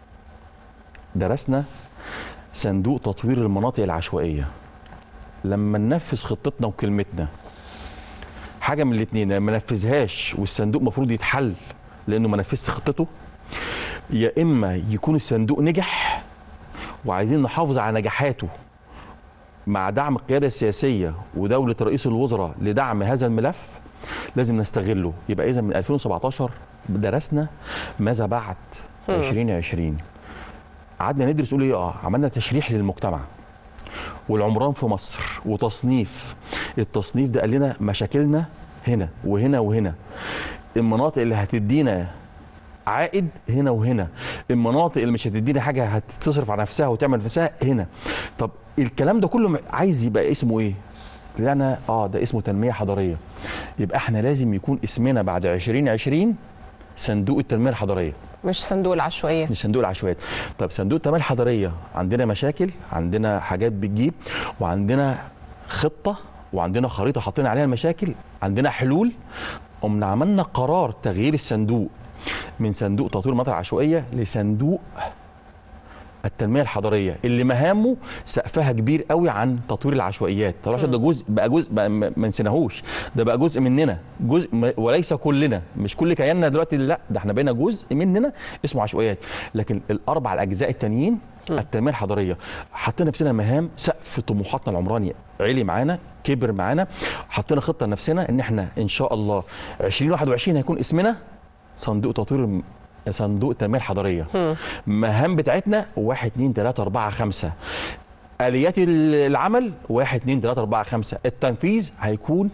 درسنا صندوق تطوير المناطق العشوائيه لما ننفذ خطتنا وكلمتنا حاجه من الاثنين ما نفذهاش والصندوق المفروض يتحل لانه ما نفذش خطته يا اما يكون الصندوق نجح وعايزين نحافظ على نجاحاته مع دعم القياده السياسيه ودوله رئيس الوزراء لدعم هذا الملف لازم نستغله يبقى اذا من 2017 درسنا ماذا بعد 2020 قعدنا ندرس نقول ايه اه عملنا تشريح للمجتمع والعمران في مصر وتصنيف التصنيف ده قال لنا مشاكلنا هنا وهنا وهنا المناطق اللي هتدينا عائد هنا وهنا المناطق اللي مش هتدينا حاجه هتصرف على نفسها وتعمل نفسها هنا طب الكلام ده كله عايز يبقى اسمه ايه طلعنا اه ده اسمه تنميه حضاريه يبقى احنا لازم يكون اسمنا بعد 2020 صندوق التنميه الحضاريه مش صندوق العشوائيات مش صندوق العشوائيات طب صندوق التنميه الحضاريه عندنا مشاكل عندنا حاجات بتجيب وعندنا خطه وعندنا خريطه حاطين عليها المشاكل عندنا حلول قمنا عملنا قرار تغيير الصندوق من صندوق تطوير المناطق العشوائيه لصندوق التنميه الحضاريه اللي مهامه سقفها كبير قوي عن تطوير العشوائيات طبعا عشان ده جزء بقى جزء بقى ما ما نسيناهوش ده بقى جزء مننا جزء م- وليس كلنا مش كل كياننا دلوقتي لا ده احنا بقينا جزء مننا اسمه عشوائيات لكن الاربع الاجزاء التانيين التنميه الحضاريه حطينا نفسنا مهام سقف طموحاتنا العمراني عالي معانا كبر معانا حطينا خطه لنفسنا ان احنا ان شاء الله 2021 هيكون اسمنا صندوق تطوير الم- صندوق التنميه الحضاريه مهام بتاعتنا 1 2 3 4 5 اليات العمل 1 2 3 4 5 التنفيذ هيكون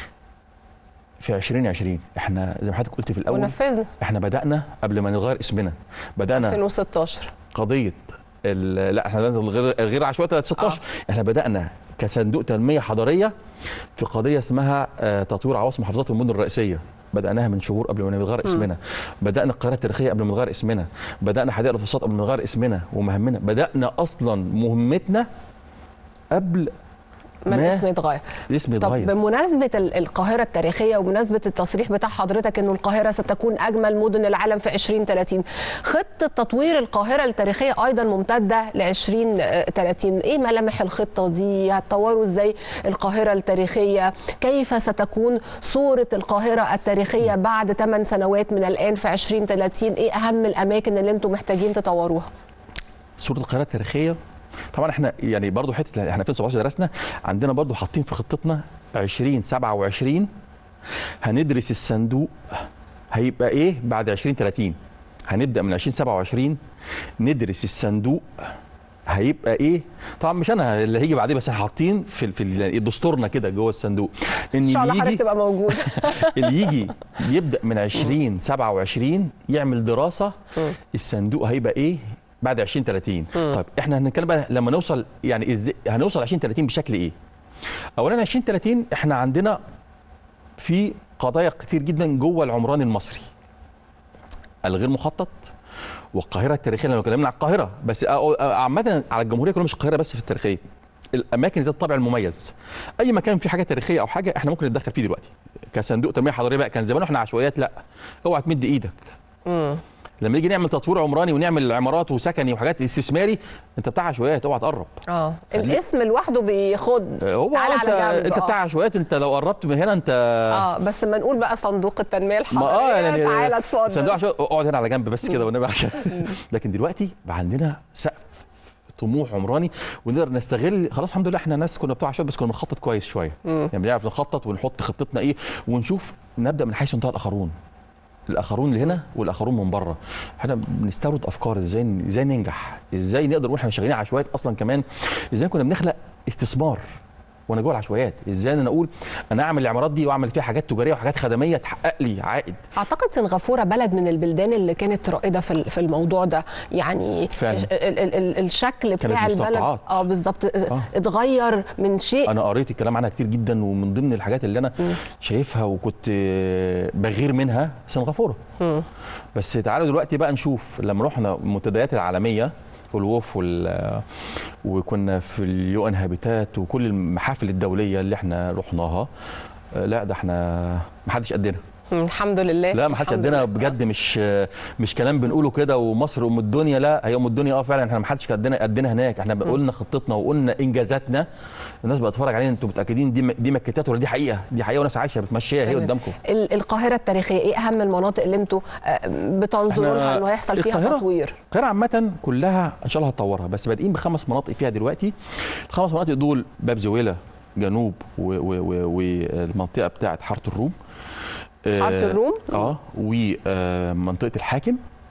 في 2020 احنا زي ما حضرتك قلت في الاول ونفذنا احنا بدانا قبل ما نغير اسمنا بدانا 2016 قضيه ال- لا احنا لازم الغير الغير عشوائي 16 آه. احنا بدانا كصندوق تنميه حضاريه في قضيه اسمها آه، تطوير عواصم محافظات المدن الرئيسيه بدأناها من شهور قبل ما نغير اسمنا بدأنا القاهرة التاريخية قبل ما نغير اسمنا بدأنا حدائق الفسطاط قبل ما نغير اسمنا ومهمنا بدأنا أصلا مهمتنا قبل ما ما الاسم يتغير الاسم طب يتغير بمناسبة ال- القاهرة التاريخية وبمناسبة التصريح بتاع حضرتك انه القاهرة ستكون اجمل مدن العالم في 2030 خطة تطوير القاهرة التاريخية ايضا ممتدة ل 2030 ايه ملامح الخطة دي هتطوروا ازاي القاهرة التاريخية كيف ستكون صورة القاهرة التاريخية بعد 8 سنوات من الان في 2030 ايه اهم الاماكن اللي انتم محتاجين تطوروها صورة القاهرة التاريخية طبعا احنا يعني برضو حته احنا في 2017 درسنا عندنا برضو حاطين في خطتنا 2027 هندرس الصندوق هيبقى ايه بعد 2030 هنبدا من 2027 ندرس الصندوق هيبقى ايه طبعا مش انا اللي هيجي بعديه بس احنا حاطين في في دستورنا كده جوه الصندوق ان ان شاء الله اللي حضرتك يجي تبقى موجود اللي يجي يبدا من 2027 يعمل دراسه الصندوق هيبقى ايه بعد 20 30 طيب احنا هنتكلم بقى لما نوصل يعني ازاي هنوصل 20 30 بشكل ايه اولا 20 30 احنا عندنا في قضايا كتير جدا جوه العمران المصري الغير مخطط والقاهره التاريخيه لو اتكلمنا على القاهره بس أ- أ- عامه على الجمهوريه كلها مش القاهره بس في التاريخيه الاماكن ذات الطابع المميز اي مكان فيه حاجه تاريخيه او حاجه احنا ممكن نتدخل فيه دلوقتي كصندوق تنميه حضاريه بقى كان زمان احنا عشوائيات لا اوعى تمد ايدك لما نيجي نعمل تطوير عمراني ونعمل عمارات وسكني وحاجات استثماري انت بتاع عشوائيات اوعى تقرب اه خليك- الاسم لوحده بيخض هو تعالى انت على جنب انت آه. بتاع عشوائيات انت لو قربت من هنا انت اه بس ما نقول بقى صندوق التنميه ما الحضريه اه يعني تعالى اتفضل صندوق عشان اقعد هنا على جنب بس كده والنبي عشان لكن دلوقتي بقى عندنا سقف طموح عمراني ونقدر نستغل خلاص الحمد لله احنا ناس كنا بتوع عشوائيات بس كنا بنخطط كويس شويه يعني بنعرف نخطط ونحط خطتنا ايه ونشوف نبدا من حيث انتهى الاخرون الاخرون اللي هنا والاخرون من بره احنا بنستورد افكار ازاي ازاي ننجح ازاي نقدر نقول احنا شغالين عشوائيات اصلا كمان ازاي كنا بنخلق استثمار وانا جوه العشوائيات ازاي انا اقول انا اعمل العمارات دي واعمل فيها حاجات تجاريه وحاجات خدميه تحقق لي عائد اعتقد سنغافوره بلد من البلدان اللي كانت رائده في ال- في الموضوع ده يعني فعلا. ال ال ال الشكل بتاع البلد مستنقعات. اه بالظبط آه. اتغير من شيء انا قريت الكلام عنها كتير جدا ومن ضمن الحاجات اللي انا شايفها وكنت آه، بغير منها سنغافوره بس تعالوا دلوقتي بقى نشوف لما رحنا المنتديات العالميه والوف وال آه، وكنا في اليو ان هابيتات وكل المحافل الدوليه اللي احنا رحناها آه، لا ده احنا ما حدش قدنا مم، الحمد لله لا ما حدش الحمد قدنا لله. بجد مش مش كلام بنقوله كده ومصر ام الدنيا لا هي ام الدنيا اه فعلا احنا ما حدش قدنا قدنا هناك احنا قلنا خطتنا وقلنا انجازاتنا الناس بقى تتفرج علينا انتوا متاكدين دي دي مكتات ولا دي حقيقه دي حقيقه وناس عايشه بتمشيها هي تمام. قدامكم ال- القاهره التاريخيه ايه اهم المناطق اللي انتوا آه، بتنظروا إحنا لها انه هيحصل فيها القاهرة تطوير القاهره عامه كلها ان شاء الله هتطورها بس بادئين بخمس مناطق فيها دلوقتي الخمس مناطق دول باب زويله جنوب و- و- و- والمنطقه بتاعه حاره الروم حاره آه، الروم اه ومنطقه الحاكم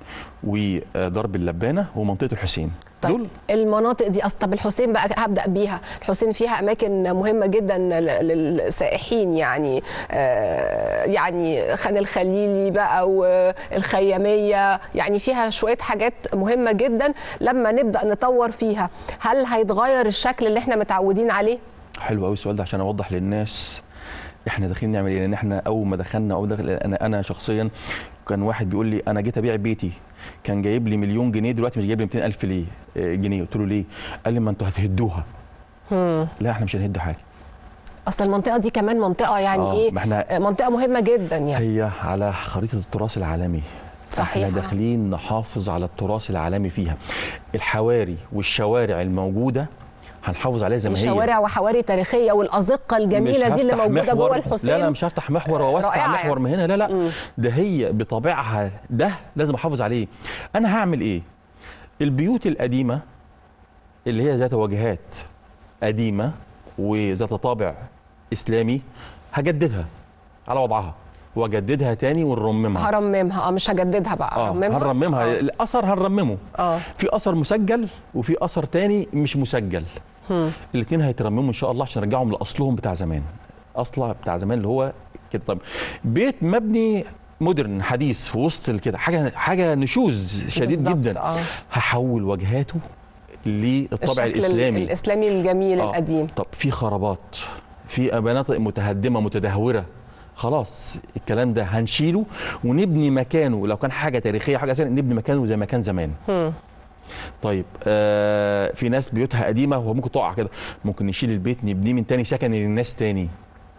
وضرب اللبانه ومنطقه الحسين طيب دول المناطق دي اصل طب الحسين بقى هبدا بيها الحسين فيها اماكن مهمه جدا ل- للسائحين يعني آه يعني خان الخليلي بقى والخياميه يعني فيها شويه حاجات مهمه جدا لما نبدا نطور فيها هل هيتغير الشكل اللي احنا متعودين عليه حلو قوي السؤال ده عشان اوضح للناس احنا داخلين نعمل ايه لان احنا اول ما دخلنا او دخل انا انا شخصيا كان واحد بيقول لي انا جيت ابيع بيتي كان جايب لي مليون جنيه دلوقتي مش جايب لي 200000 ليه آه، جنيه قلت له ليه قال لي ما انتوا هتهدوها لا احنا مش هنهد حاجه اصل المنطقه دي كمان منطقه يعني آه، ايه ما احنا- آه، منطقه مهمه جدا يعني هي على خريطه التراث العالمي صحيح. احنا داخلين نحافظ على التراث العالمي فيها الحواري والشوارع الموجوده هنحافظ عليها زي ما هي شوارع وحواري تاريخيه والازقه الجميله مش دي اللي هفتح موجوده محور جوه الحسين لا لا مش هفتح محور واوسع رائعة محور يعني. من هنا لا لا ده هي بطبيعها ده لازم احافظ عليه انا هعمل ايه البيوت القديمه اللي هي ذات واجهات قديمه وذات طابع اسلامي هجددها على وضعها واجددها تاني ونرممها هرممها اه مش هجددها بقى اه هرممها هنرممها آه. الاثر هنرممه اه في اثر مسجل وفي اثر تاني مش مسجل الاثنين هيترمموا ان شاء الله عشان نرجعهم لاصلهم بتاع زمان اصلا بتاع زمان اللي هو كده طب بيت مبني مودرن حديث في وسط كده حاجه حاجه نشوز شديد بالظبط، جدا آه. هحول واجهاته للطابع الشكل الاسلامي الاسلامي الجميل آه. القديم طب في خرابات في مناطق متهدمه متدهوره خلاص الكلام ده هنشيله ونبني مكانه لو كان حاجه تاريخيه حاجه أساسية نبني مكانه زي ما كان زمان طيب آه في ناس بيوتها قديمه وهو ممكن تقع كده ممكن نشيل البيت نبنيه من تاني سكن للناس تاني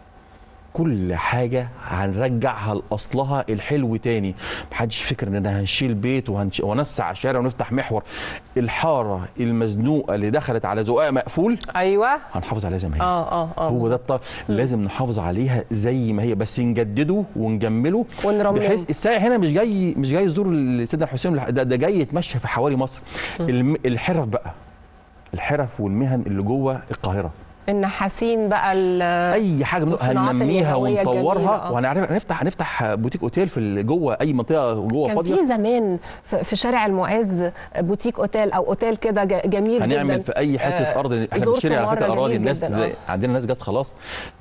كل حاجة هنرجعها لأصلها الحلو تاني محدش فكر إننا هنشيل بيت وهنش... ونسع شارع ونفتح محور الحارة المزنوقة اللي دخلت على زقاق مقفول ايوه هنحافظ عليها زي ما هي اه اه اه هو ده الط... لازم نحافظ عليها زي ما هي بس نجدده ونجمله ونرممه. بحيث السائح هنا مش جاي مش جاي يزور سيدنا الحسين ده, ده جاي يتمشى في حواري مصر الم... الحرف بقى الحرف والمهن اللي جوه القاهره النحاسين بقى ال- اي حاجه من والصناعات هننميها اليدوية الجميلة، ونطورها آه. وهنعرف هنفتح هنفتح بوتيك اوتيل في ال- جوه اي منطقه جوه كان فاضيه في زمان في في شارع المعز بوتيك اوتيل او اوتيل كده ج- جميل هنعمل جدا في اي حته آه، ارض احنا زرته بنشتري على مرة فكره اراضي جميل الناس جداً، آه. عندنا ناس جت خلاص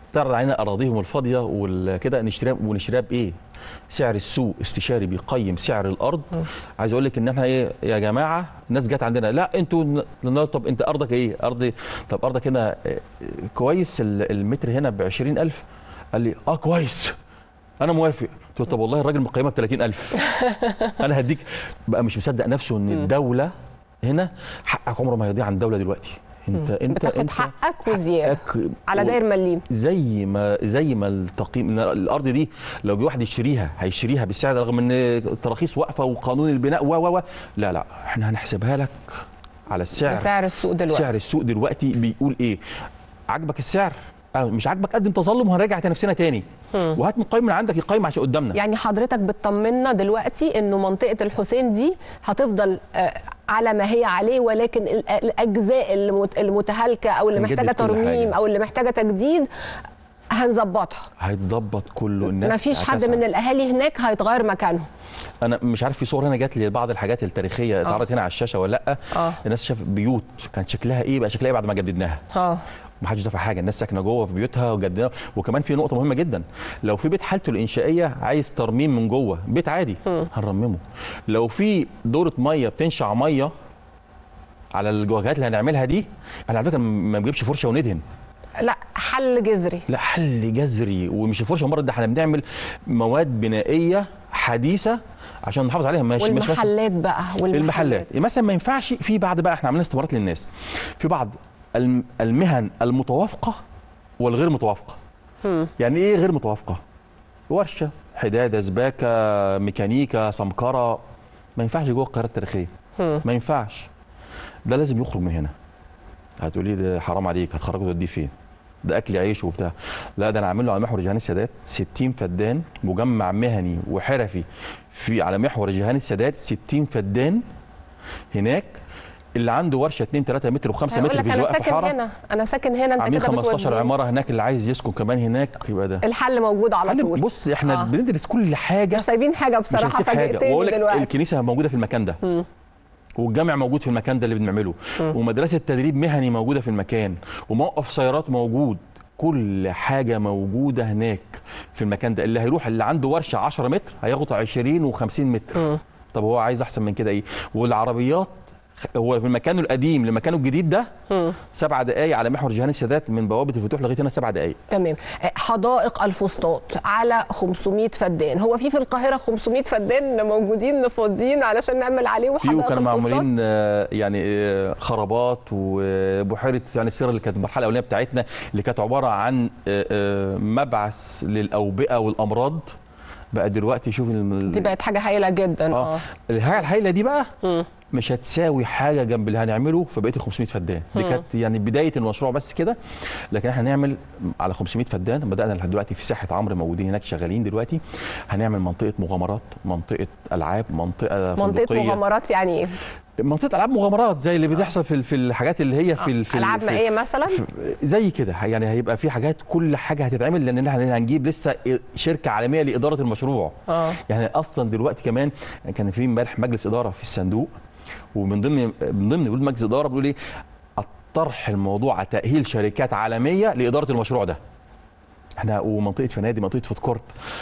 تعرض علينا اراضيهم الفاضيه وكده نشتريها ونشتريها بايه؟ سعر السوق استشاري بيقيم سعر الارض عايز اقول لك ان احنا ايه يا جماعه الناس جت عندنا لا انتوا ن- طب انت ارضك ايه؟ ارضي طب ارضك هنا آه، كويس ال- المتر هنا ب 20000 قال لي اه كويس انا موافق قلت له طب والله الراجل مقيمها ب 30000 انا هديك بقى مش مصدق نفسه ان الدوله هنا حقك عمره ما هيضيع عن الدوله دلوقتي انت انت بتاخد انت حقك وزياده حقك على و- داير مليم زي ما زي ما التقييم إن الارض دي لو جه واحد يشتريها هيشتريها بالسعر ده رغم ان التراخيص واقفه وقانون البناء و و و لا لا احنا هنحسبها لك على السعر بسعر السوق دلوقتي سعر السوق دلوقتي بيقول ايه عاجبك السعر آه، مش عاجبك قدم تظلم وهنراجع نفسنا تاني وهات مقيم من عندك يقيم عشان قدامنا يعني حضرتك بتطمنا دلوقتي انه منطقه الحسين دي هتفضل آه، على ما هي عليه ولكن ال- الاجزاء المت- المتهالكه او اللي هنجدد محتاجه كل ترميم حاجة. او اللي محتاجه تجديد هنظبطها هيتظبط كله الناس ما فيش حد هتسعى. من الاهالي هناك هيتغير مكانهم انا مش عارف في صور هنا جات لي بعض الحاجات التاريخيه اتعرضت هنا على الشاشه ولا لا اه الناس شاف بيوت كان شكلها ايه بقى شكلها ايه بعد ما جددناها اه محدش دافع حاجه الناس ساكنه جوه في بيوتها وجددنا وكمان في نقطه مهمه جدا لو في بيت حالته الانشائيه عايز ترميم من جوه بيت عادي هنرممه لو في دوره ميه بتنشع ميه على الواجهات اللي هنعملها دي احنا على فكره ما بنجيبش فرشه وندهن لا حل جذري لا حل جذري ومش الفرشه مره ده احنا بنعمل مواد بنائيه حديثه عشان نحافظ عليها مش مش مثلا والمحلات بقى والمحلات المحلات مثلا ما ينفعش في بعض بقى احنا عاملين استمارات للناس في بعض الم- المهن المتوافقه والغير متوافقه مم. يعني ايه غير متوافقه ورشه حداده سباكه ميكانيكا سمكره ما ينفعش جوه القاهره التاريخيه مم. ما ينفعش ده لازم يخرج من هنا هتقولي ده حرام عليك هتخرجه توديه فين ده اكل عيش وبتاع لا ده انا عامل له على محور جهان السادات 60 فدان مجمع مهني وحرفي في على محور جهان السادات 60 فدان هناك اللي عنده ورشه 2 3 متر و5 هيقول متر لك في انا زواق في ساكن حاره هنا انا ساكن هنا انت عاملين كده 15 بتوديني. عماره هناك اللي عايز يسكن كمان هناك يبقى ده الحل موجود على عندك- طول بص احنا آه. آه. بندرس كل حاجه مش سايبين حاجه مش بصراحه هنسيب حاجه فاجئتني واقول لك دلوقتي الكنيسه موجوده في المكان ده مم. والجامع موجود في المكان ده اللي بنعمله ومدرسه تدريب مهني موجوده في المكان وموقف سيارات موجود كل حاجه موجوده هناك في المكان ده اللي هيروح اللي عنده ورشه 10 متر هياخد 20 و50 متر مم. طب هو عايز احسن من كده ايه والعربيات خ- هو في مكانه القديم لمكانه الجديد ده مم. سبع دقائق على محور جهان السادات من بوابه الفتوح لغايه هنا سبع دقائق تمام آه، حدائق الفسطاط على 500 فدان هو في في القاهره 500 فدان موجودين فاضيين علشان نعمل عليهم في حدائق وكانوا الفسطاط معمولين آه، يعني آه، خرابات وبحيره يعني السيره اللي كانت المرحله الاولانيه بتاعتنا اللي كانت عباره عن آه، آه، مبعث للاوبئه والامراض بقى دلوقتي شوف الم- دي بقت حاجه هايله جدا اه اه الحاجه الهايله دي بقى مم. مش هتساوي حاجه جنب اللي هنعمله في بقيه ال 500 فدان دي مم. كانت يعني بدايه المشروع بس كده لكن احنا هنعمل على 500 فدان بدانا لحد دلوقتي في ساحه عمرو موجودين هناك شغالين دلوقتي هنعمل منطقه مغامرات منطقه العاب منطقه منطقه فندقيه مغامرات يعني ايه منطقه العاب مغامرات زي اللي بتحصل في في الحاجات اللي هي في ال- في ال- العاب في- مائيه مثلا في- زي كده يعني هيبقى في حاجات كل حاجه هتتعمل لان احنا هنجيب لسه شركه عالميه لاداره المشروع اه يعني اصلا دلوقتي كمان كان في امبارح مجلس اداره في الصندوق ومن ضمن من ضمن بيقول مجلس اداره بيقول ايه الطرح الموضوع على تاهيل شركات عالميه لاداره المشروع ده احنا ومنطقه فنادق منطقه فود كورت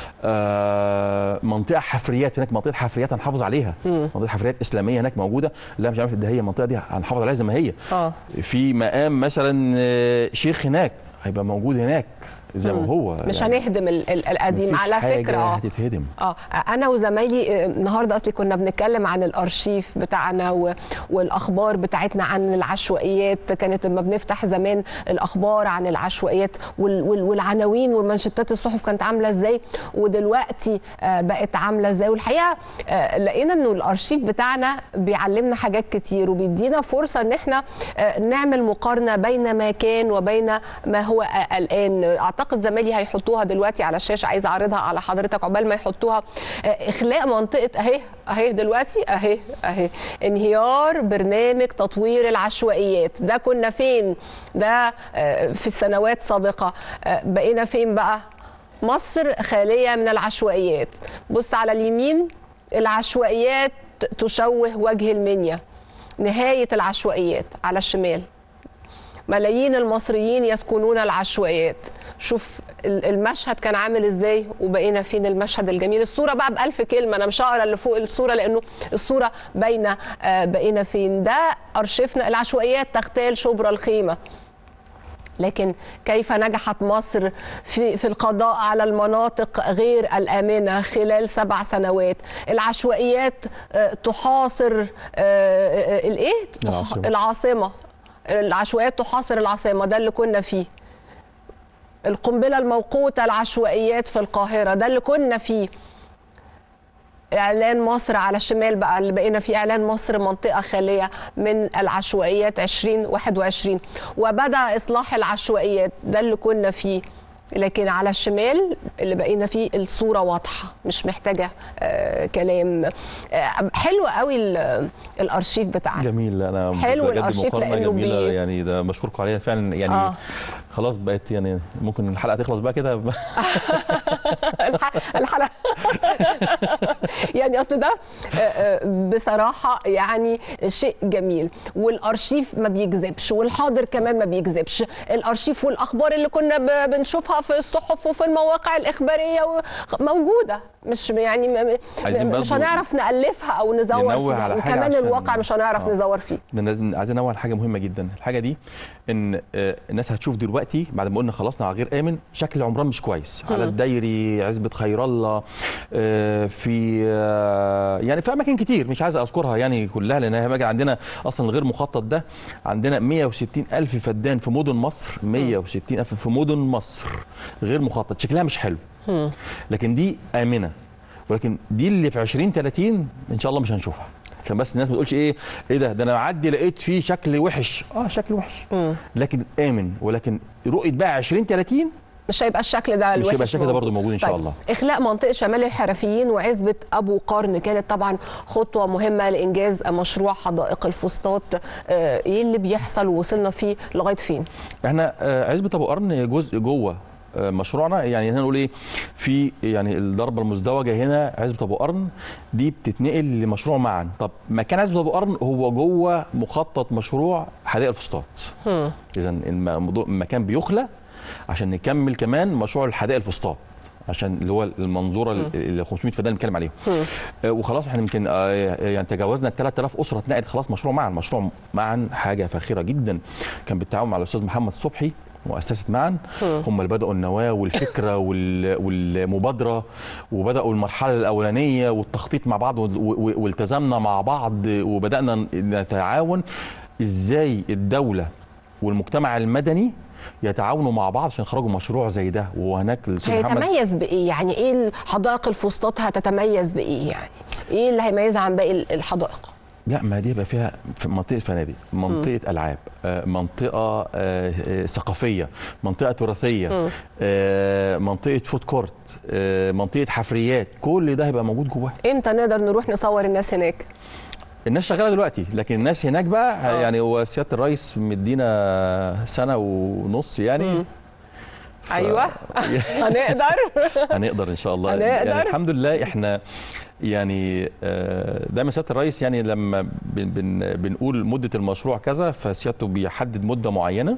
آه منطقه حفريات هناك منطقه حفريات هنحافظ عليها مم. منطقه حفريات اسلاميه هناك موجوده لا مش عارف ده هي المنطقه دي هنحافظ عليها زي ما هي اه في مقام مثلا آه، شيخ هناك هيبقى موجود هناك زي ما مم. هو مش يعني هنهدم ال- ال- القديم مفيش على حاجة فكره اه هتتهدم اه انا وزمايلي آه، النهارده اصلي كنا بنتكلم عن الارشيف بتاعنا و... والاخبار بتاعتنا عن العشوائيات كانت لما بنفتح زمان الاخبار عن العشوائيات وال... وال... والعناوين ومانشيتات الصحف كانت عامله ازاي ودلوقتي آه، بقت عامله ازاي والحقيقه آه، لقينا انه الارشيف بتاعنا بيعلمنا حاجات كتير وبيدينا فرصه ان احنا آه، نعمل مقارنه بين ما كان وبين ما هو آه، الان اعتقد زمايلي هيحطوها دلوقتي على الشاشه عايزه اعرضها على حضرتك عقبال ما يحطوها آه، اخلاء منطقه اهي اهي دلوقتي اهي اهي انهيار برنامج تطوير العشوائيات ده كنا فين ده آه، في السنوات سابقه آه، بقينا فين بقى مصر خاليه من العشوائيات بص على اليمين العشوائيات تشوه وجه المنيا نهايه العشوائيات على الشمال ملايين المصريين يسكنون العشوائيات شوف ال- المشهد كان عامل ازاي وبقينا فين المشهد الجميل الصوره بقى بألف كلمه انا مش هقرا اللي فوق الصوره لانه الصوره باينه آه، بقينا فين ده ارشفنا العشوائيات تغتال شبرا الخيمه لكن كيف نجحت مصر في في القضاء على المناطق غير الامنه خلال سبع سنوات العشوائيات آه، تحاصر آه، آه، الايه العاصمة. العاصمه العشوائيات تحاصر العاصمه ده اللي كنا فيه القنبله الموقوته العشوائيات في القاهره ده اللي كنا فيه اعلان مصر على الشمال بقى اللي بقينا فيه اعلان مصر منطقه خاليه من العشوائيات 2021 وبدا اصلاح العشوائيات ده اللي كنا فيه لكن على الشمال اللي بقينا فيه الصوره واضحه مش محتاجه آه كلام آه حلو قوي ال- الارشيف بتاعنا جميل انا حلو بجد الأرشيف مقارنه لأنه جميله بي- يعني ده بشكركم عليها فعلا يعني آه. آه. خلاص بقت يعني ممكن الحلقه تخلص بقى كده الح- الحلقه يعني اصل ده آه، آه، بصراحه يعني شيء جميل والارشيف ما بيكذبش والحاضر كمان ما بيكذبش الارشيف والاخبار اللي كنا ب- بنشوفها في الصحف وفي المواقع الاخباريه و- موجوده مش يعني م- عايزين م- مش برضو هنعرف نالفها او نزور ننوه فيها على حاجة وكمان عشان- الواقع مش هنعرف آه. نزور فيه ده لازم عايزين ننوه على حاجه مهمه جدا الحاجه دي ان آه، الناس هتشوف دلوقتي بعد ما قلنا خلصنا على غير امن شكل عمران مش كويس على الدايري عزبه خير الله آه، في آه، يعني في اماكن كتير مش عايز اذكرها يعني كلها لان هي أماكن عندنا اصلا الغير مخطط ده عندنا 160 الف فدان في مدن مصر 160 الف في مدن مصر غير مخطط شكلها مش حلو لكن دي امنه ولكن دي اللي في 20 30 ان شاء الله مش هنشوفها عشان بس الناس ما تقولش ايه ايه ده ده انا معدي لقيت فيه شكل وحش اه شكل وحش لكن امن ولكن رؤيه بقى 20 30 مش هيبقى الشكل ده مش الوحش هيبقى الشكل ده موجود. برضه موجود ان شاء طيب. الله اخلاء منطقه شمال الحرفيين وعزبه ابو قرن كانت طبعا خطوه مهمه لانجاز مشروع حدائق الفسطاط آه، ايه اللي بيحصل ووصلنا فيه لغايه فين احنا آه، عزبه ابو قرن جزء جوه آه، مشروعنا يعني هنا نقول ايه في يعني الضربه المزدوجه هنا عزبه ابو قرن دي بتتنقل لمشروع معا طب مكان عزبه ابو قرن هو جوه مخطط مشروع حدائق الفسطاط اذا الموضوع المكان بيخلى عشان نكمل كمان مشروع الحدائق الفسطاط عشان اللي هو المنظوره ال 500 فدان اللي بنتكلم عليهم آه، وخلاص احنا يمكن آه، يعني تجاوزنا ال 3000 اسره اتنقلت خلاص مشروع معا مشروع معا حاجه فاخره جدا كان بالتعاون مع الاستاذ محمد صبحي مؤسسه معا هم اللي بداوا النواه والفكره وال- والمبادره وبداوا المرحله الاولانيه والتخطيط مع بعض وال- و- والتزامنا مع بعض وبدانا نتعاون ازاي الدوله والمجتمع المدني يتعاونوا مع بعض عشان يخرجوا مشروع زي ده وهناك الاستاذ محمد هيتميز بايه يعني ايه حدائق الفسطاط هتتميز بايه يعني ايه اللي هيميزها عن باقي الحدائق لا ما دي يبقى فيها في منطقه فنادق منطقه العاب آه، منطقه آه، آه، ثقافيه منطقه تراثيه آه، منطقه فود كورت آه، منطقه حفريات كل ده هيبقى موجود جواها امتى نقدر نروح نصور الناس هناك الناس شغاله دلوقتي لكن الناس هناك بقى آه. يعني هو سياده الرئيس مدينا سنه ونص يعني ايوه هنقدر هنقدر ان شاء الله هنقدر. يعني الحمد لله احنا يعني آه، دايما سياده الرئيس يعني لما بن بن بنقول مده المشروع كذا فسيادته بيحدد مده معينه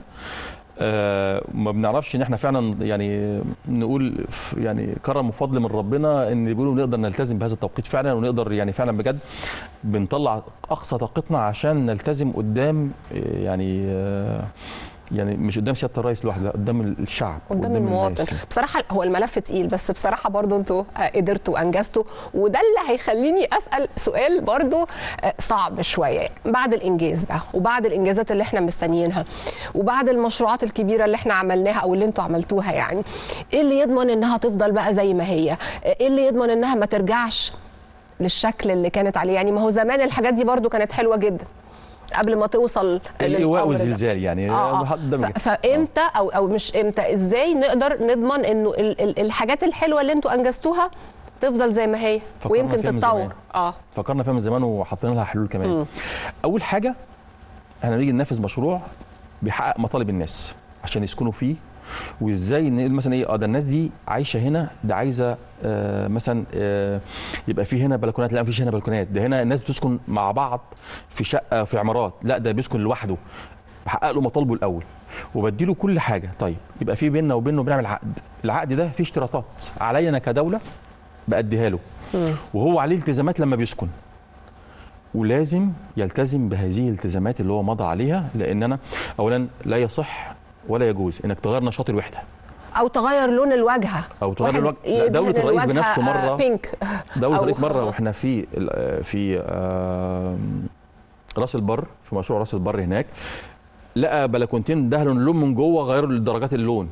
آه، ما بنعرفش ان احنا فعلا يعني نقول ف- يعني كرم وفضل من ربنا ان بيقولوا نقدر نلتزم بهذا التوقيت فعلا ونقدر يعني فعلا بجد بنطلع اقصى طاقتنا عشان نلتزم قدام آه، يعني آه، يعني مش قدام سياده الرئيس لوحده قدام الشعب قدام المواطن الناس. بصراحه هو الملف تقيل بس بصراحه برضو انتوا آه، قدرتوا وانجزتوا وده اللي هيخليني اسال سؤال برضو آه، صعب شويه بعد الانجاز ده وبعد الانجازات اللي احنا مستنيينها وبعد المشروعات الكبيره اللي احنا عملناها او اللي انتوا عملتوها يعني ايه اللي يضمن انها تفضل بقى زي ما هي آه، ايه اللي يضمن انها ما ترجعش للشكل اللي كانت عليه يعني ما هو زمان الحاجات دي برضو كانت حلوه جدا قبل ما توصل الايواء للأمر ده. والزلزال يعني آه حد ده ف- بجد. فامتى او او مش امتى ازاي نقدر نضمن انه ال- ال- الحاجات الحلوه اللي انتوا انجزتوها تفضل زي ما هي فكرنا ويمكن فيها من تتطور زمان. اه فكرنا فيها من زمان وحطينا لها حلول كمان مم. اول حاجه احنا نيجي ننفذ مشروع بيحقق مطالب الناس عشان يسكنوا فيه وازاي نقول مثلا ايه اه ده الناس دي عايشه هنا ده عايزه آه مثلا آه يبقى في هنا بلكونات لا مفيش هنا بلكونات ده هنا الناس بتسكن مع بعض في شقه في عمارات لا ده بيسكن لوحده بحقق له مطالبه الاول وبديله كل حاجه طيب يبقى في بيننا وبينه بنعمل عقد العقد ده فيه اشتراطات عليا انا كدوله باديها له وهو عليه التزامات لما بيسكن ولازم يلتزم بهذه الالتزامات اللي هو مضى عليها لان انا اولا لا يصح ولا يجوز انك تغير نشاط الوحده او تغير لون الواجهه أو تغير واحد الوجه- لا، دولة يدهن الرئيس الواجهة، بنفسه مرة- آه، بينك دولة أو- الرئيس مره واحنا في ال- في آه، راس البر في مشروع راس البر هناك لقى بلكونتين دهنوا اللون من جوه غيروا درجات اللون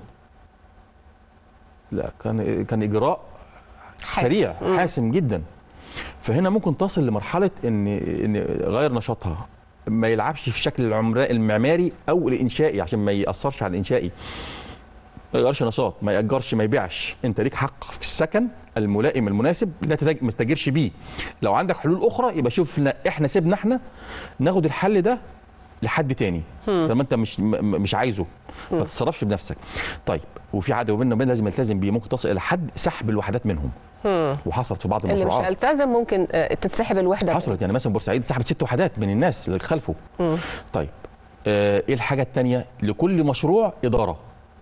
لا كان كان اجراء حاسم. سريع حاسم جدا فهنا ممكن تصل لمرحله ان ان غير نشاطها ما يلعبش في الشكل العمرا- المعماري او الانشائي عشان ما ياثرش على الانشائي ما يغيرش نشاط ما ياجرش ما يبيعش انت ليك حق في السكن الملائم المناسب لا تتاج- ما تتاجرش بيه لو عندك حلول اخرى يبقى شوف لنا- احنا سيبنا احنا ناخد الحل ده لحد تاني طالما انت مش م- م- مش عايزه ما تتصرفش بنفسك طيب وفي عقد وبيننا وبين لازم يلتزم بيه ممكن تصل الى حد سحب الوحدات منهم وحصلت في بعض اللي مش المشروعات هيلتزم ممكن آه، تتسحب الوحده حصلت يعني مثلا بورسعيد سحبت ست وحدات من الناس اللي خلفه طيب آه، ايه الحاجه الثانيه لكل مشروع اداره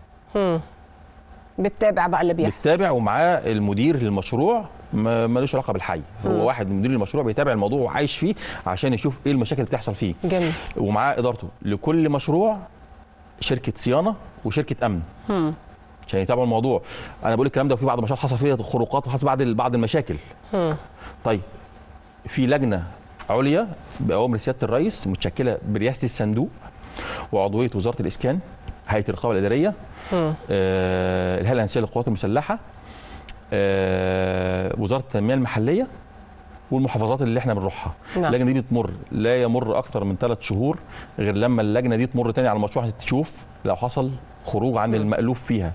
بتتابع بقى اللي بيحصل بتتابع ومعاه المدير للمشروع ما- ملوش علاقه بالحي هو واحد من مدير المشروع بيتابع الموضوع وعايش فيه عشان يشوف ايه المشاكل اللي بتحصل فيه جميل ومعاه ادارته لكل مشروع شركه صيانه وشركه امن عشان يتابعوا الموضوع انا بقول الكلام ده وفي بعض المشروعات حصل فيها خروقات وحصل بعض بعض المشاكل طيب في لجنه عليا باوامر سياده الرئيس متشكله برئاسه الصندوق وعضويه وزاره الاسكان هيئه الرقابه الاداريه آه الهيئه الهندسيه للقوات المسلحه آه وزاره التنميه المحليه والمحافظات اللي احنا بنروحها نعم. اللجنه دي بتمر لا يمر اكتر من ثلاث شهور غير لما اللجنه دي تمر تاني على المشروع تشوف لو حصل خروج عن المألوف فيها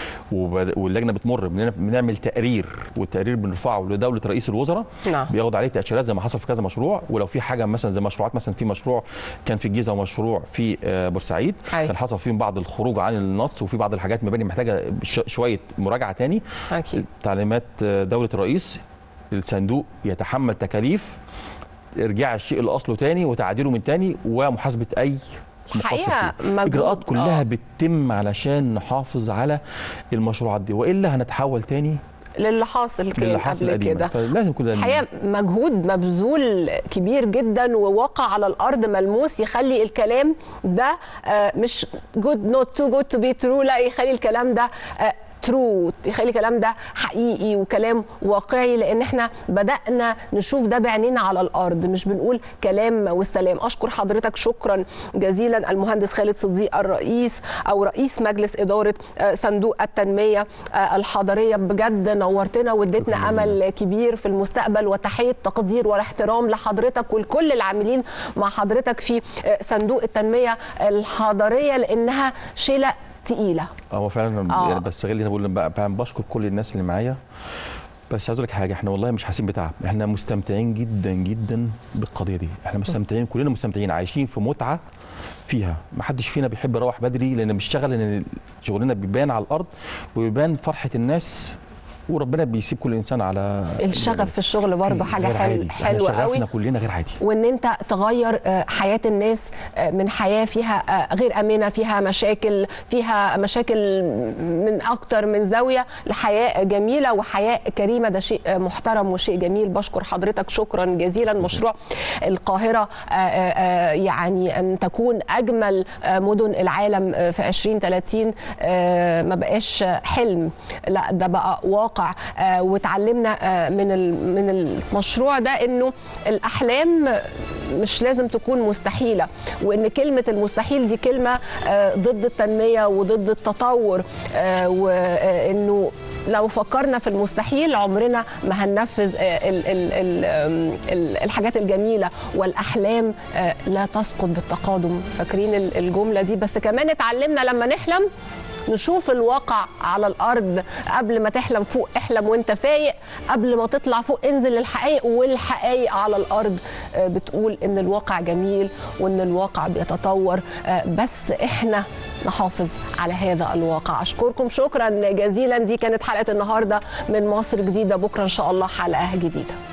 وبد- واللجنه بتمر بنعمل- بنعمل تقرير والتقرير بنرفعه لدوله رئيس الوزراء نعم. بياخد عليه تاشيرات زي ما حصل في كذا مشروع ولو في حاجه مثلا زي مشروعات مثلا في مشروع كان في الجيزه ومشروع في آه، بورسعيد أيوة. كان حصل فيهم بعض الخروج عن النص وفي بعض الحاجات مباني محتاجه ش- شويه مراجعه تاني اكيد تعليمات آه، دوله الرئيس الصندوق يتحمل تكاليف ارجاع الشيء لاصله تاني وتعديله من تاني ومحاسبه اي مقصر حقيقة فيه. مجهود. اجراءات كلها آه. بتتم علشان نحافظ على المشروعات دي والا هنتحول تاني للي حاصل كان للي حاصل قبل قديما كده فلازم كده الحقيقه مجهود مبذول كبير جدا وواقع على الارض ملموس يخلي الكلام ده آه، مش جود نوت تو جود تو بي ترو لا يخلي الكلام ده ترو يخلي الكلام ده حقيقي وكلام واقعي لان احنا بدانا نشوف ده بعينينا على الارض مش بنقول كلام والسلام اشكر حضرتك شكرا جزيلا المهندس خالد صديق الرئيس او رئيس مجلس اداره آه، صندوق التنميه آه، الحضريه بجد نورتنا واديتنا شكراً جزيلاً. امل كبير في المستقبل وتحيه تقدير والاحترام لحضرتك ولكل العاملين مع حضرتك في آه، صندوق التنميه الحضريه لانها شيله تقيله هو فعلا آه. يعني بستغل هنا بقول بقى فعلا بشكر كل الناس اللي معايا بس عايز اقول لك حاجه احنا والله مش حاسين بتعب احنا مستمتعين جدا جدا بالقضيه دي احنا مستمتعين كلنا مستمتعين عايشين في متعه فيها ما حدش فينا بيحب يروح بدري لان بنشتغل لان شغلنا بيبان على الارض وبيبان فرحه الناس وربنا بيسيب كل انسان على الشغف في الشغل برضه حاجه غير حل عادي. إحنا حلوه قوي شغفنا كلنا غير عادي وان انت تغير آه، حياه الناس آه، من حياه فيها آه، غير امنه فيها مشاكل فيها مشاكل من اكتر من زاويه لحياه جميله وحياه كريمه ده شيء آه، محترم وشيء جميل بشكر حضرتك شكرا جزيلا مشروع القاهره آه، آه، آه، يعني ان تكون اجمل آه، مدن العالم آه، في 2030 آه، ما بقاش حلم لا ده بقى واقع آه، واتعلمنا آه، من ال- من المشروع ده انه الاحلام مش لازم تكون مستحيله وان كلمه المستحيل دي كلمه آه، ضد التنميه وضد التطور آه، وانه لو فكرنا في المستحيل عمرنا ما هننفذ آه، ال- ال- ال- آم، ال- الحاجات الجميله والاحلام آه، لا تسقط بالتقادم فاكرين ال- الجمله دي بس كمان اتعلمنا لما نحلم نشوف الواقع على الارض قبل ما تحلم فوق احلم وانت فايق قبل ما تطلع فوق انزل للحقائق والحقائق على الارض آه، بتقول ان الواقع جميل وان الواقع بيتطور آه، بس احنا نحافظ على هذا الواقع اشكركم شكرا جزيلا دي كانت حلقه النهارده من مصر جديده بكره ان شاء الله حلقه جديده